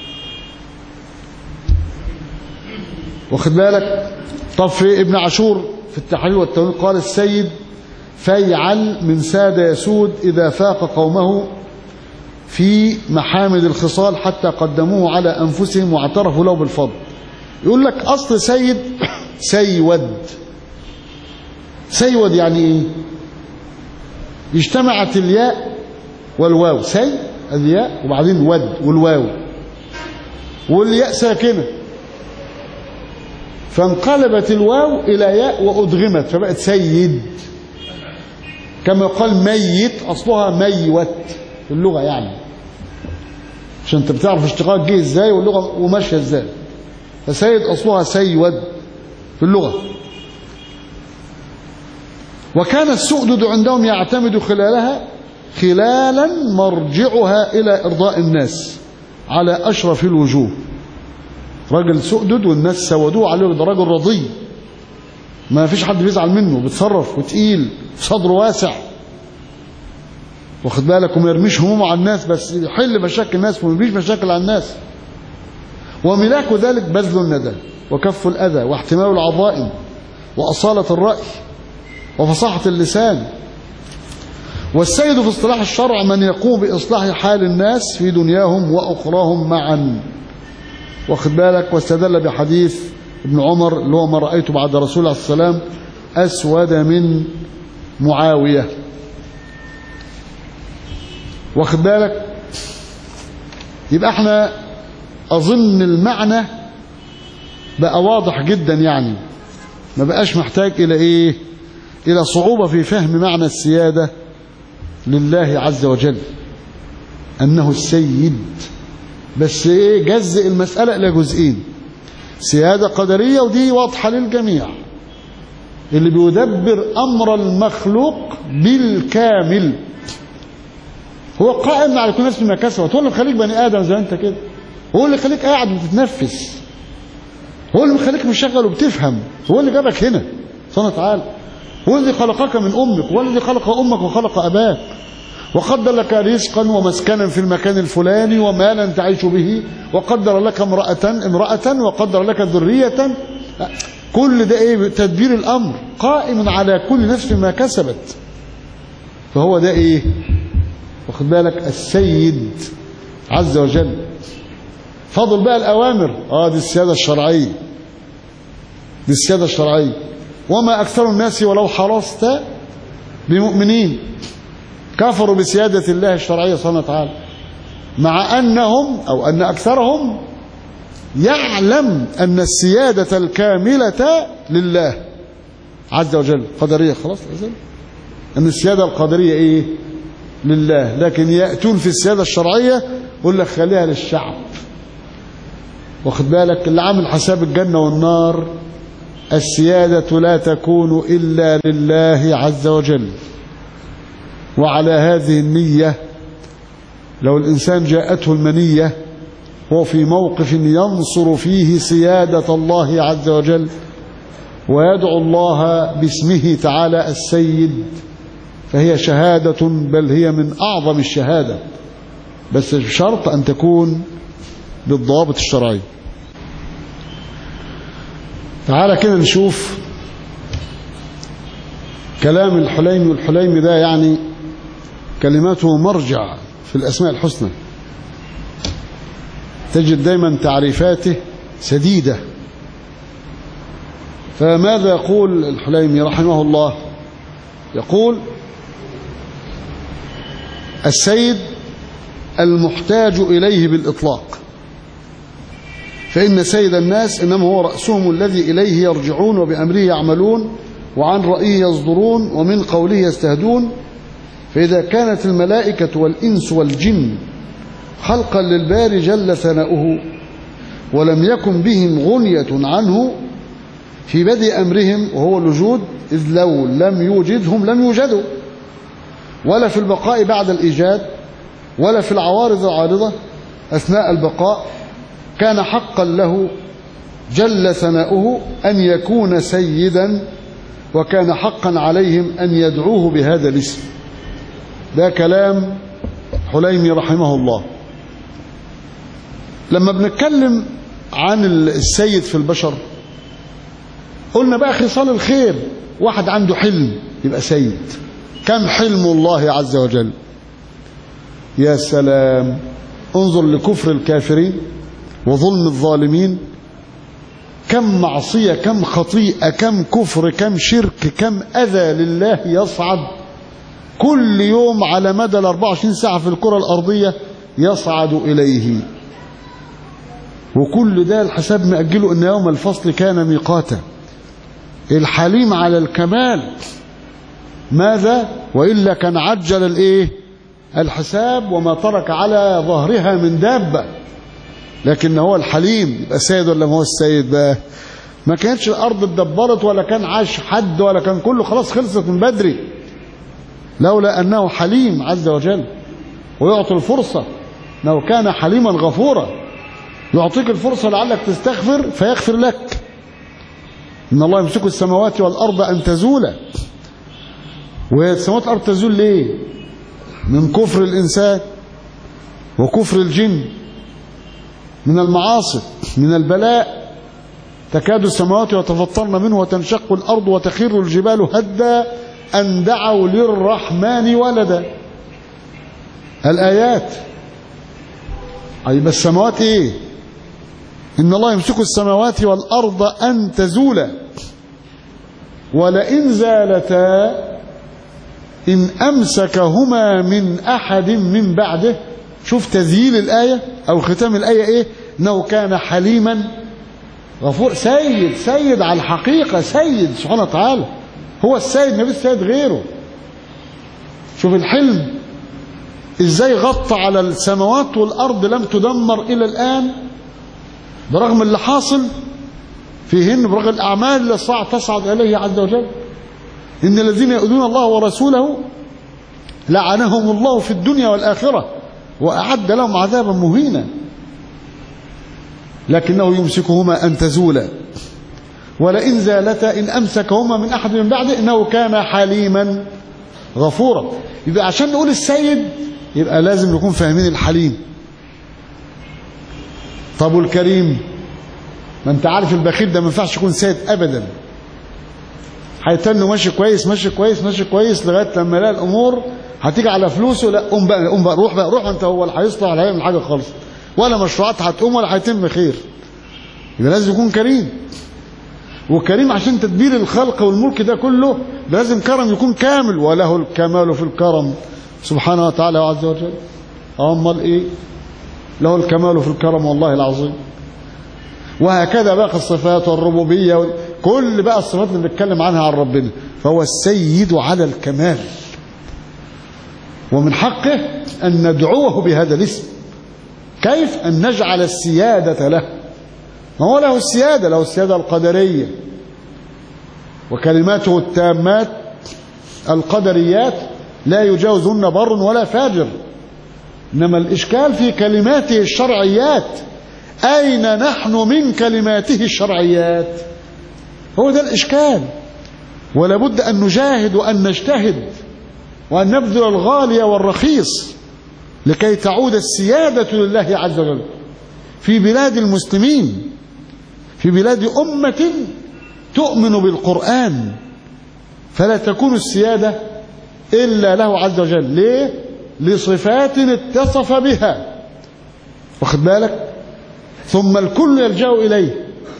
واخد بالك طب في ابن عاشور في التحرير والتنوير قال السيد فيعل من ساد يسود إذا فاق قومه في محامد الخصال حتى قدموه على أنفسهم واعترفوا له بالفضل يقول لك أصل سيد سيود سيود يعني إيه اجتمعت الياء والواو سي الياء وبعدين ود والواو والياء ساكنة فانقلبت الواو إلى ياء وأدغمت فبقت سيد كما يقال ميت أصلها ميوت في اللغة يعني عشان انت بتعرف اشتقاق جه ازاي واللغة وماشية ازاي فسيد أصلها سيود في اللغة وكان السؤدد عندهم يعتمد خلالها خلالا مرجعها إلى إرضاء الناس على أشرف الوجوه راجل سؤدد والناس سودوه عليه ده راجل رضي ما فيش حد بيزعل منه بيتصرف وتقيل صدره واسع واخد بالك وما يرميش همومه على الناس بس يحل مشاكل الناس وما يرميش مشاكل على الناس وملاك ذلك بذل الندى وكف الأذى واحتمال العظائم وأصالة الرأي وفصاحة اللسان والسيد في اصطلاح الشرع من يقوم بإصلاح حال الناس في دنياهم وأخراهم معا واخد بالك واستدل بحديث ابن عمر اللي هو ما رأيته بعد رسول الله صلى الله عليه وسلم أسود من معاوية واخد بالك يبقى احنا أظن المعنى بقى واضح جدا يعني ما بقاش محتاج إلى إيه إلى صعوبة في فهم معنى السيادة لله عز وجل أنه السيد بس إيه جزء المسألة إلى جزئين سيادة قدرية ودي واضحة للجميع اللي بيدبر أمر المخلوق بالكامل هو قائم على كل الناس بما كسبت هو اللي مخليك بني آدم زي أنت كده هو اللي خليك قاعد وبتتنفس هو اللي مخليك مشغل وبتفهم هو اللي جابك هنا سبحانه وتعالى هو الذي خلقك من أمك هو الذي خلق أمك وخلق أباك وقدر لك رزقا ومسكنا في المكان الفلاني ومالا تعيش به وقدر لك امرأة امرأة وقدر لك ذرية كل ده ايه تدبير الامر قائم على كل نفس ما كسبت فهو ده ايه واخد بالك السيد عز وجل فضل بقى الاوامر اه دي السياده الشرعيه دي السياده الشرعيه وما اكثر الناس ولو حرصت بمؤمنين كفروا بسياده الله الشرعيه سبحانه وتعالى مع انهم او ان اكثرهم يعلم ان السياده الكامله لله عز وجل قدريه خلاص أزل. ان السياده القدريه ايه لله لكن ياتون في السياده الشرعيه يقول لك خليها للشعب واخد بالك اللي عامل حساب الجنه والنار السياده لا تكون الا لله عز وجل وعلى هذه النيه لو الانسان جاءته المنيه وهو في موقف ينصر فيه سياده الله عز وجل ويدعو الله باسمه تعالى السيد فهي شهادة بل هي من أعظم الشهادة بس بشرط أن تكون بالضوابط الشرعية تعالى كده نشوف كلام الحليمي والحليمي ده يعني كلماته مرجع في الأسماء الحسنى تجد دايما تعريفاته سديدة فماذا يقول الحليمي رحمه الله يقول السيد المحتاج إليه بالإطلاق فإن سيد الناس إنما هو رأسهم الذي إليه يرجعون وبأمره يعملون وعن رأيه يصدرون ومن قوله يستهدون فإذا كانت الملائكة والإنس والجن خلقا للباري جل ثناؤه ولم يكن بهم غنية عنه في بدء أمرهم وهو الوجود إذ لو لم يوجدهم لم يوجدوا ولا في البقاء بعد الإيجاد ولا في العوارض العارضة أثناء البقاء كان حقا له جل ثناؤه أن يكون سيدا وكان حقا عليهم أن يدعوه بهذا الاسم ده كلام حليمي رحمه الله لما بنتكلم عن السيد في البشر قلنا بقى خصال الخير واحد عنده حلم يبقى سيد كم حلم الله عز وجل يا سلام انظر لكفر الكافرين وظلم الظالمين كم معصية كم خطيئة كم كفر كم شرك كم أذى لله يصعد كل يوم على مدى ال 24 ساعة في الكرة الأرضية يصعد إليه وكل ده الحساب مأجله أن يوم الفصل كان ميقاتا الحليم على الكمال ماذا وإلا كان عجل الإيه الحساب وما ترك على ظهرها من دابة لكن هو الحليم يبقى سيد ولا ما هو السيد بقى ما كانتش الأرض اتدبرت ولا كان عاش حد ولا كان كله خلاص خلصت من بدري لولا أنه حليم عز وجل ويعطي الفرصة لو كان حليما غفورا يعطيك الفرصة لعلك تستغفر فيغفر لك إن الله يمسك السماوات والأرض أن تزولا وهي السماوات والأرض تزول ليه من كفر الإنسان وكفر الجن من المعاصي من البلاء تكاد السماوات يتفطرن منه وتنشق الأرض وتخر الجبال هدا أن دعوا للرحمن ولدا الآيات أي بس السماوات إيه إن الله يمسك السماوات والأرض أن تزولا ولئن زالتا إن أمسكهما من أحد من بعده شوف تذييل الآية أو ختام الآية إيه إنه كان حليما غفور سيد سيد على الحقيقة سيد سبحانه وتعالى هو السيد ما السيد غيره شوف الحلم ازاي غطى على السماوات والأرض لم تدمر إلى الآن برغم اللي حاصل فيهن برغم الأعمال اللي صعد تصعد إليه عز وجل إن الذين يؤذون الله ورسوله لعنهم الله في الدنيا والآخرة وأعد لهم عذابا مهينا لكنه يمسكهما أن تزولا ولئن زالتا إن أمسكهما من أحد من بعده إنه كان حليما غفورا يبقى عشان نقول السيد يبقى لازم نكون فاهمين الحليم طب والكريم ما انت عارف البخيل ده ما ينفعش يكون سيد ابدا هيتنه ماشي كويس ماشي كويس ماشي كويس لغايه لما يلاقي الامور هتيجي على فلوسه لا قوم بقى قوم بقى روح بقى روح انت هو اللي هيصلح ولا هيعمل حاجه خالص ولا مشروعات هتقوم ولا هيتم خير يبقى لازم يكون كريم وكريم عشان تدبير الخلق والملك ده كله لازم كرم يكون كامل وله الكمال في الكرم سبحانه وتعالى عز وجل امال ايه له الكمال في الكرم والله العظيم وهكذا باقي الصفات والربوبيه كل بقى الصفات اللي بنتكلم عنها عن ربنا فهو السيد على الكمال ومن حقه ان ندعوه بهذا الاسم كيف ان نجعل السياده له ما هو له السيادة له السيادة القدرية وكلماته التامات القدريات لا يجاوزهن بر ولا فاجر إنما الإشكال في كلماته الشرعيات أين نحن من كلماته الشرعيات هو ده الإشكال ولا بد أن نجاهد وأن نجتهد وأن نبذل الغالي والرخيص لكي تعود السيادة لله عز وجل في بلاد المسلمين في بلاد أمة تؤمن بالقرآن فلا تكون السيادة إلا له عز وجل ليه؟ لصفات اتصف بها واخد بالك ثم الكل يلجأ إليه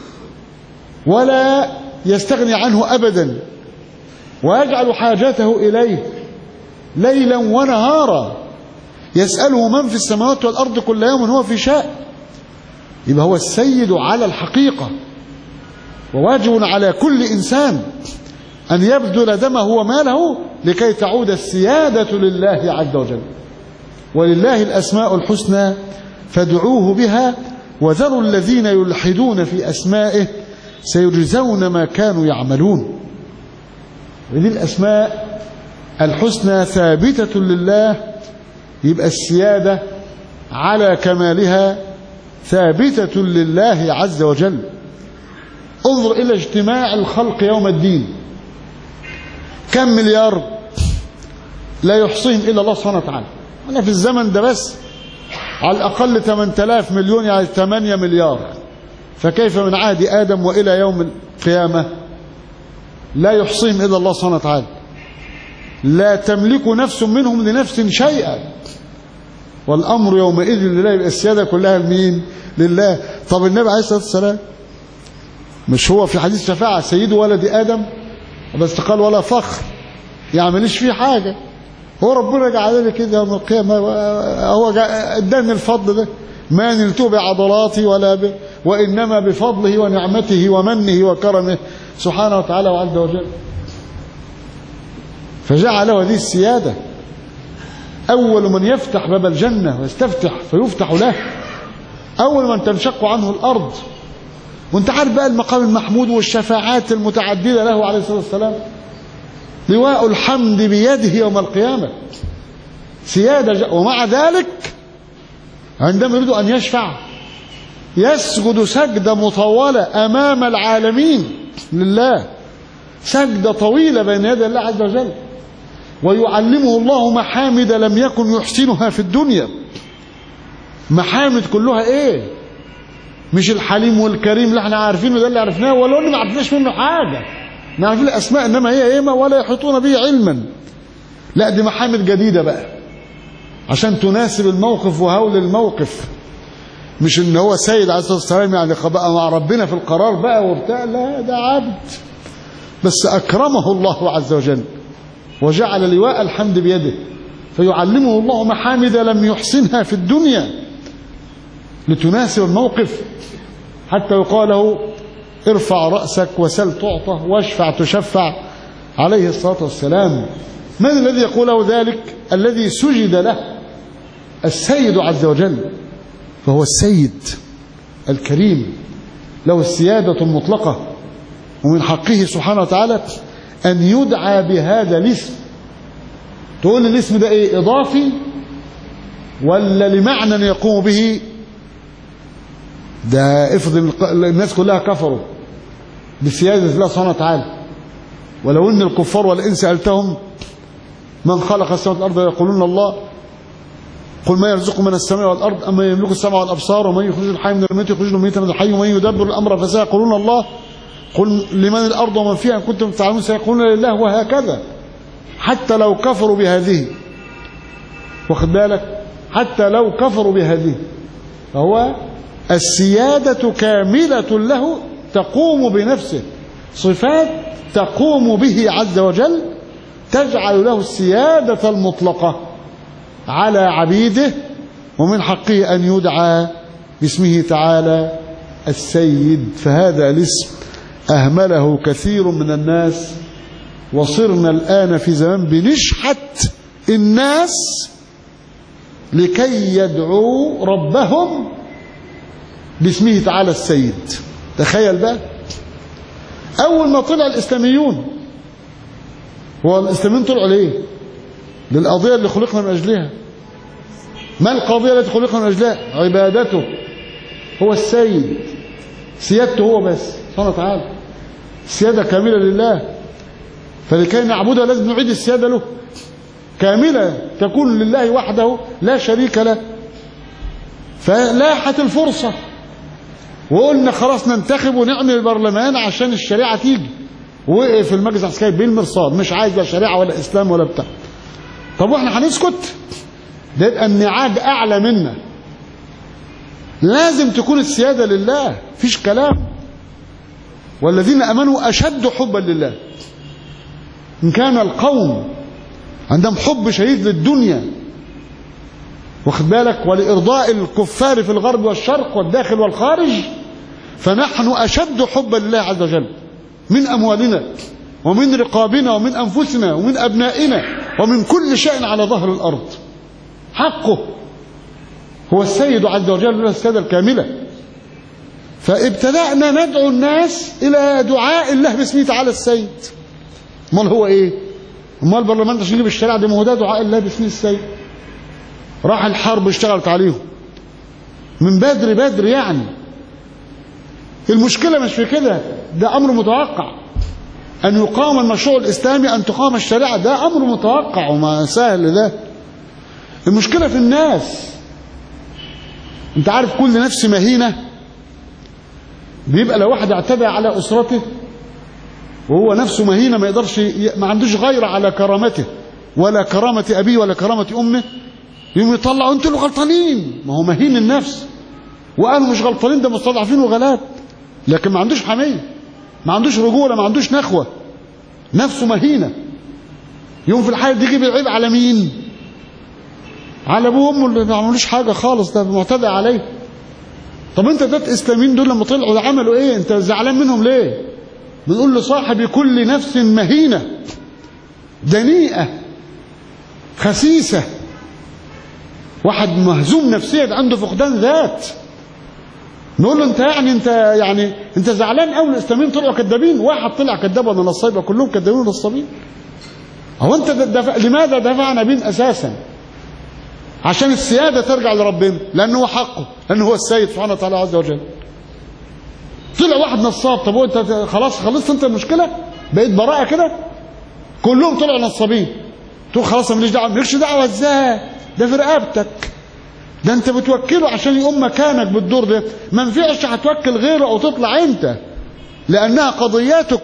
ولا يستغني عنه أبدا ويجعل حاجته إليه ليلا ونهارا يسأله من في السماوات والأرض كل يوم هو في شاء يبقى هو السيد على الحقيقة وواجب على كل إنسان أن يبذل دمه وماله لكي تعود السيادة لله عز وجل ولله الأسماء الحسنى فادعوه بها وذروا الذين يلحدون في أسمائه سيجزون ما كانوا يعملون ودي الأسماء الحسنى ثابتة لله يبقى السيادة على كمالها ثابتة لله عز وجل انظر إلى اجتماع الخلق يوم الدين كم مليار لا يحصيهم إلا الله سبحانه وتعالى أنا في الزمن ده بس على الأقل 8000 مليون يعني 8 مليار فكيف من عهد آدم وإلى يوم القيامة لا يحصيهم إلا الله سبحانه وتعالى لا تملك نفس منهم لنفس شيئا والأمر يومئذ لله يبقى السيادة كلها لمين لله طب النبي عليه الصلاة والسلام مش هو في حديث شفاعة سيد ولد آدم بس قال ولا فخر يعني ماليش فيه حاجة هو ربنا جعل لي كده يوم القيامة هو اداني الفضل ده ما نلته بعضلاتي ولا ب... وإنما بفضله ونعمته ومنه وكرمه سبحانه وتعالى وعز وجل فجعل هذه السيادة أول من يفتح باب الجنة ويستفتح فيفتح له أول من تنشق عنه الأرض وانت عارف بقى المقام المحمود والشفاعات المتعددة له عليه الصلاة والسلام لواء الحمد بيده يوم القيامة سيادة ج... ومع ذلك عندما يريد أن يشفع يسجد سجدة مطولة أمام العالمين لله سجدة طويلة بين يدي الله عز وجل ويعلمه الله محامد لم يكن يحسنها في الدنيا محامد كلها ايه مش الحليم والكريم اللي احنا عارفينه ده اللي عرفناه ولو ان ما عرفناش منه حاجه نعرف الاسماء انما هي ايه ولا يحيطون به علما لا دي محامد جديده بقى عشان تناسب الموقف وهول الموقف مش ان هو سيد عليه الصلاه والسلام يعني بقى مع ربنا في القرار بقى وبتاع لا ده عبد بس اكرمه الله عز وجل وجعل لواء الحمد بيده فيعلمه الله محامد لم يحسنها في الدنيا لتناسب الموقف حتى يقال له ارفع رأسك وسل تعطى واشفع تشفع عليه الصلاة والسلام من الذي يقول له ذلك الذي سجد له السيد عز وجل فهو السيد الكريم له السيادة المطلقة ومن حقه سبحانه وتعالى أن يدعى بهذا الاسم تقول لي الاسم ده ايه اضافي ولا لمعنى يقوم به ده افرض الناس كلها كفروا بسيادة الله سبحانه وتعالى ولو ان الكفار والان سألتهم من خلق السماوات والارض يقولون الله قل ما يرزق من السماء والارض اما يملك السمع والابصار ومن يخرج الحي من الميت يخرج الميت من الحي ومن يدبر الامر فسيقولون الله قل لمن الارض ومن فيها ان كنتم تعلمون سيقولون لله وهكذا حتى لو كفروا بهذه واخد بالك حتى لو كفروا بهذه فهو السيادة كاملة له تقوم بنفسه صفات تقوم به عز وجل تجعل له السيادة المطلقة على عبيده ومن حقه أن يدعى باسمه تعالى السيد فهذا الاسم أهمله كثير من الناس وصرنا الآن في زمان بنشحت الناس لكي يدعوا ربهم باسمه تعالى السيد تخيل بقى أول ما طلع الإسلاميون هو الإسلاميون طلعوا ليه للقضية اللي خلقنا من أجلها ما القضية التي خلقنا من أجلها عبادته هو السيد سيادته هو بس سبحانه وتعالى السيادة كاملة لله فلكي نعبده لازم نعيد السيادة له كاملة تكون لله وحده لا شريك له فلاحت الفرصة وقلنا خلاص ننتخب ونعمل برلمان عشان الشريعة تيجي وقف المجلس العسكري بالمرصاد مش عايز لا شريعة ولا إسلام ولا بتاع طب واحنا هنسكت ده يبقى النعاج أعلى منا لازم تكون السيادة لله فيش كلام والذين أمنوا أشد حبا لله إن كان القوم عندهم حب شديد للدنيا واخد بالك ولإرضاء الكفار في الغرب والشرق والداخل والخارج فنحن أشد حبا لله عز وجل من أموالنا ومن رقابنا ومن أنفسنا ومن أبنائنا ومن كل شيء على ظهر الأرض حقه هو السيد عز وجل له السيادة الكاملة فابتدأنا ندعو الناس إلى دعاء الله باسمه تعالى السيد امال هو ايه امال البرلمان عشان يجيب الشريعه دي ما هو ده دعاء الله باسم السيد راح الحرب اشتغلت عليهم من بدري بدري يعني المشكله مش في كده ده امر متوقع ان يقام المشروع الاسلامي ان تقام الشريعه ده امر متوقع وما سهل ده المشكله في الناس انت عارف كل نفس مهينه بيبقى لو واحد اعتدى على اسرته وهو نفسه مهينة ما يقدرش ما عندوش غير على كرامته ولا كرامة أبيه ولا كرامة أمه يوم يطلعوا انتوا اللي غلطانين ما هو مهين النفس وقالوا مش غلطانين ده مستضعفين وغلات لكن ما عندوش حمية ما عندوش رجولة ما عندوش نخوة نفسه مهينة يوم في الحالة دي يجيب العيب على مين على ابوه وامه اللي ما عملوش حاجة خالص ده معتدى عليه طب انت ده الاسلاميين دول لما طلعوا عملوا ايه انت زعلان منهم ليه بنقول لصاحب كل نفس مهينة دنيئة خسيسة واحد مهزوم نفسيا عنده فقدان ذات نقول له انت يعني انت يعني انت زعلان قوي الاسلاميين طلعوا كذابين واحد طلع كذاب ولا نصاب كلهم كذابين ونصابين هو انت دفع لماذا دفعنا بين اساسا عشان السياده ترجع لربنا لانه هو حقه لانه هو السيد سبحانه وتعالى عز وجل طلع واحد نصاب طب وانت خلاص خلصت انت المشكله بقيت براءه كده كلهم طلعوا نصابين تقول خلاص ماليش دعوه مالكش دعوه ازاي ده في رقبتك ده انت بتوكله عشان يقوم مكانك بالدور ده ما ينفعش هتوكل غيره او تطلع انت لانها قضياتك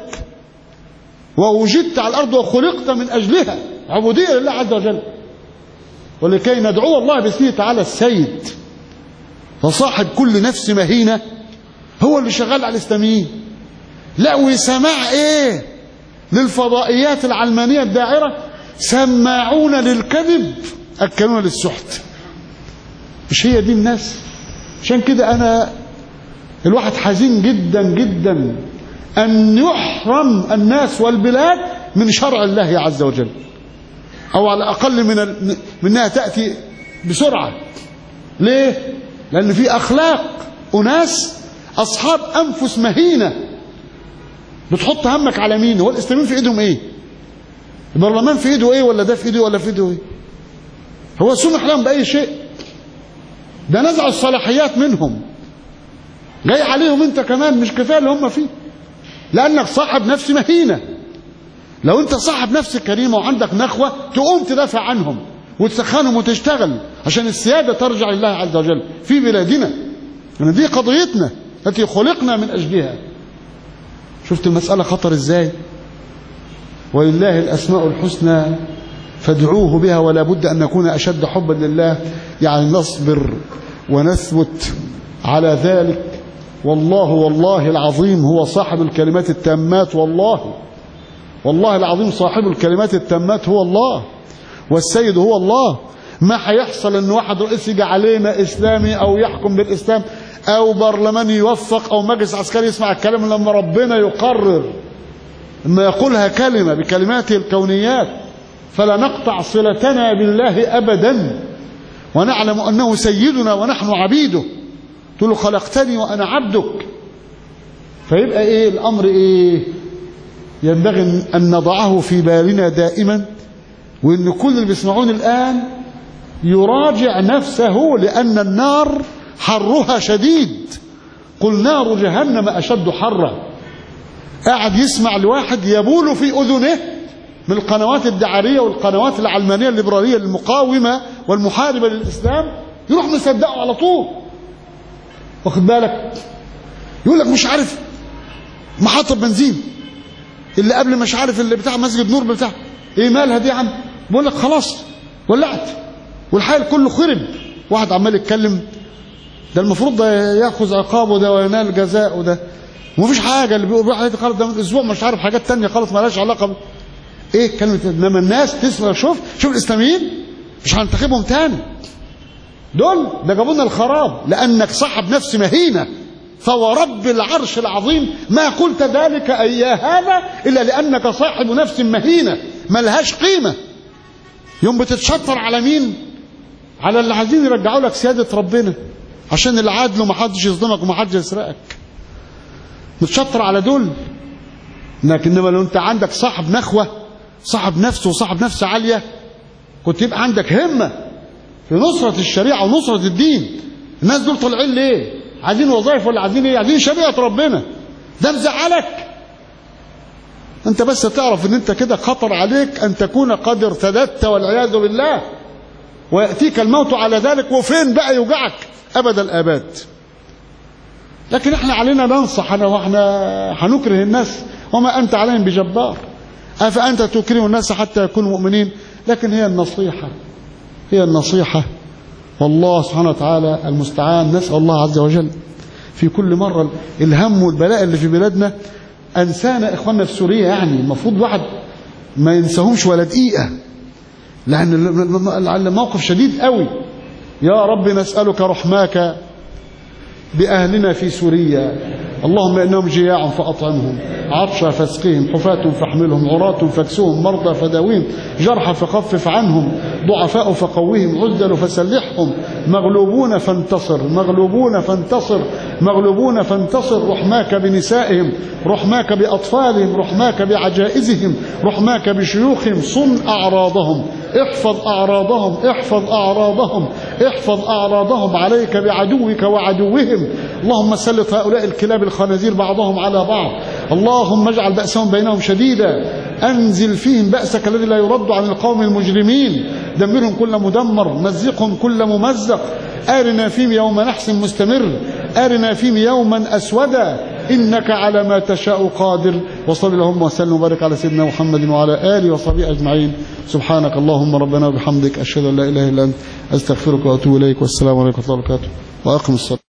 ووجدت على الارض وخلقت من اجلها عبوديه لله عز وجل ولكي ندعو الله باسمه تعالى السيد فصاحب كل نفس مهينه هو اللي شغال على الاسلاميين لا وسماع ايه للفضائيات العلمانيه الداعره سماعون للكذب اكلون للسحت مش هي دي الناس عشان كده انا الواحد حزين جدا جدا ان يحرم الناس والبلاد من شرع الله عز وجل او على الاقل من ال... منها تاتي بسرعه ليه لان في اخلاق اناس اصحاب انفس مهينه بتحط همك على مين هو الاسلاميين في ايدهم ايه البرلمان في ايده ايه ولا ده في ايده ولا في ايده ايه هو سمح لهم باي شيء ده نزعوا الصلاحيات منهم جاي عليهم انت كمان مش كفايه اللي هم فيه لانك صاحب نفس مهينه لو انت صاحب نفس كريمة وعندك نخوة تقوم تدافع عنهم وتسخنهم وتشتغل عشان السيادة ترجع لله عز وجل في بلادنا يعني دي قضيتنا التي خلقنا من أجلها شفت المسألة خطر ازاي ولله الأسماء الحسنى فادعوه بها ولا بد أن نكون أشد حبا لله يعني نصبر ونثبت على ذلك والله والله العظيم هو صاحب الكلمات التامات والله والله العظيم صاحب الكلمات التامات هو الله والسيد هو الله ما هيحصل ان واحد رئيس يجي علينا اسلامي او يحكم بالاسلام او برلمان يوفق او مجلس عسكري يسمع الكلام لما ربنا يقرر اما يقولها كلمة بكلماته الكونيات فلا نقطع صلتنا بالله ابدا ونعلم انه سيدنا ونحن عبيده تقول له خلقتني وانا عبدك فيبقى ايه الامر ايه ينبغي ان نضعه في بالنا دائما وان كل اللي بيسمعون الان يراجع نفسه لان النار حرها شديد قل نار جهنم اشد حرا قاعد يسمع لواحد يبول في اذنه من القنوات الدعاريه والقنوات العلمانيه الليبراليه المقاومه والمحاربه للاسلام يروح مصدقه على طول واخد بالك يقول لك مش عارف محطه بنزين اللي قبل مش عارف اللي بتاع مسجد نور بتاع ايه مالها دي يا عم بقول لك خلاص ولعت والحال كله خرب واحد عمال يتكلم ده المفروض ده ياخذ عقابه ده وينال جزاءه ده ومفيش حاجه اللي بيقول واحد خالص ده من اسبوع مش عارف حاجات تانية خالص مالهاش علاقه ب... ايه كلمه انما الناس تسمع شوف شوف الاسلاميين مش هننتخبهم تاني دول ده جابوا لنا الخراب لانك صاحب نفس مهينه فورب العرش العظيم ما قلت ذلك اي هذا الا لانك صاحب نفس مهينه ملهاش قيمه يوم بتتشطر على مين على اللي عايزين يرجعوا لك سياده ربنا عشان العدل وما حدش يظلمك وما حدش يسرقك متشطر على دول لكن انما لو انت عندك صاحب نخوه صاحب نفس وصاحب نفس عاليه كنت يبقى عندك همه في نصره الشريعه ونصره الدين الناس دول طالعين ليه عايزين وظائف ولا عايزين ايه عايزين شريعه ربنا ده مزعلك انت بس تعرف ان انت كده خطر عليك ان تكون قد ارتدت والعياذ بالله وياتيك الموت على ذلك وفين بقى يوجعك ابد الاباد لكن احنا علينا ننصح انا واحنا هنكره الناس وما انت عليهم بجبار افانت تكره الناس حتى يكونوا مؤمنين لكن هي النصيحه هي النصيحه والله سبحانه وتعالى المستعان نسال الله عز وجل في كل مره الهم والبلاء اللي في بلادنا انسانا اخواننا في سوريا يعني المفروض واحد ما ينساهمش ولا دقيقه لان الموقف شديد قوي يا رب نسالك رحماك بأهلنا في سوريا اللهم إنهم جياع فأطعمهم عطشا فاسقهم حفاة فاحملهم عراة فاكسوهم مرضى فداويهم جرحى فخفف عنهم ضعفاء فقوهم عزل فسلحهم مغلوبون فانتصر مغلوبون فانتصر مغلوبون فانتصر رحماك بنسائهم رحماك بأطفالهم رحماك بعجائزهم رحماك بشيوخهم صن أعراضهم احفظ أعراضهم احفظ أعراضهم احفظ أعراضهم عليك بعدوك وعدوهم اللهم سلط هؤلاء الكلاب الخنازير بعضهم على بعض اللهم اجعل بأسهم بينهم شديدا أنزل فيهم بأسك الذي لا يرد عن القوم المجرمين دمرهم كل مدمر مزقهم كل ممزق آرنا فيهم يوم نحس مستمر آرنا فيهم يوما أسودا إنك على ما تشاء قادر وصل اللهم وسلم وبارك على سيدنا محمد وعلى آله وصحبه أجمعين سبحانك اللهم ربنا وبحمدك أشهد أن لا إله إلا أنت أستغفرك وأتوب إليك والسلام عليكم ورحمة الله وبركاته وأقم الصلاة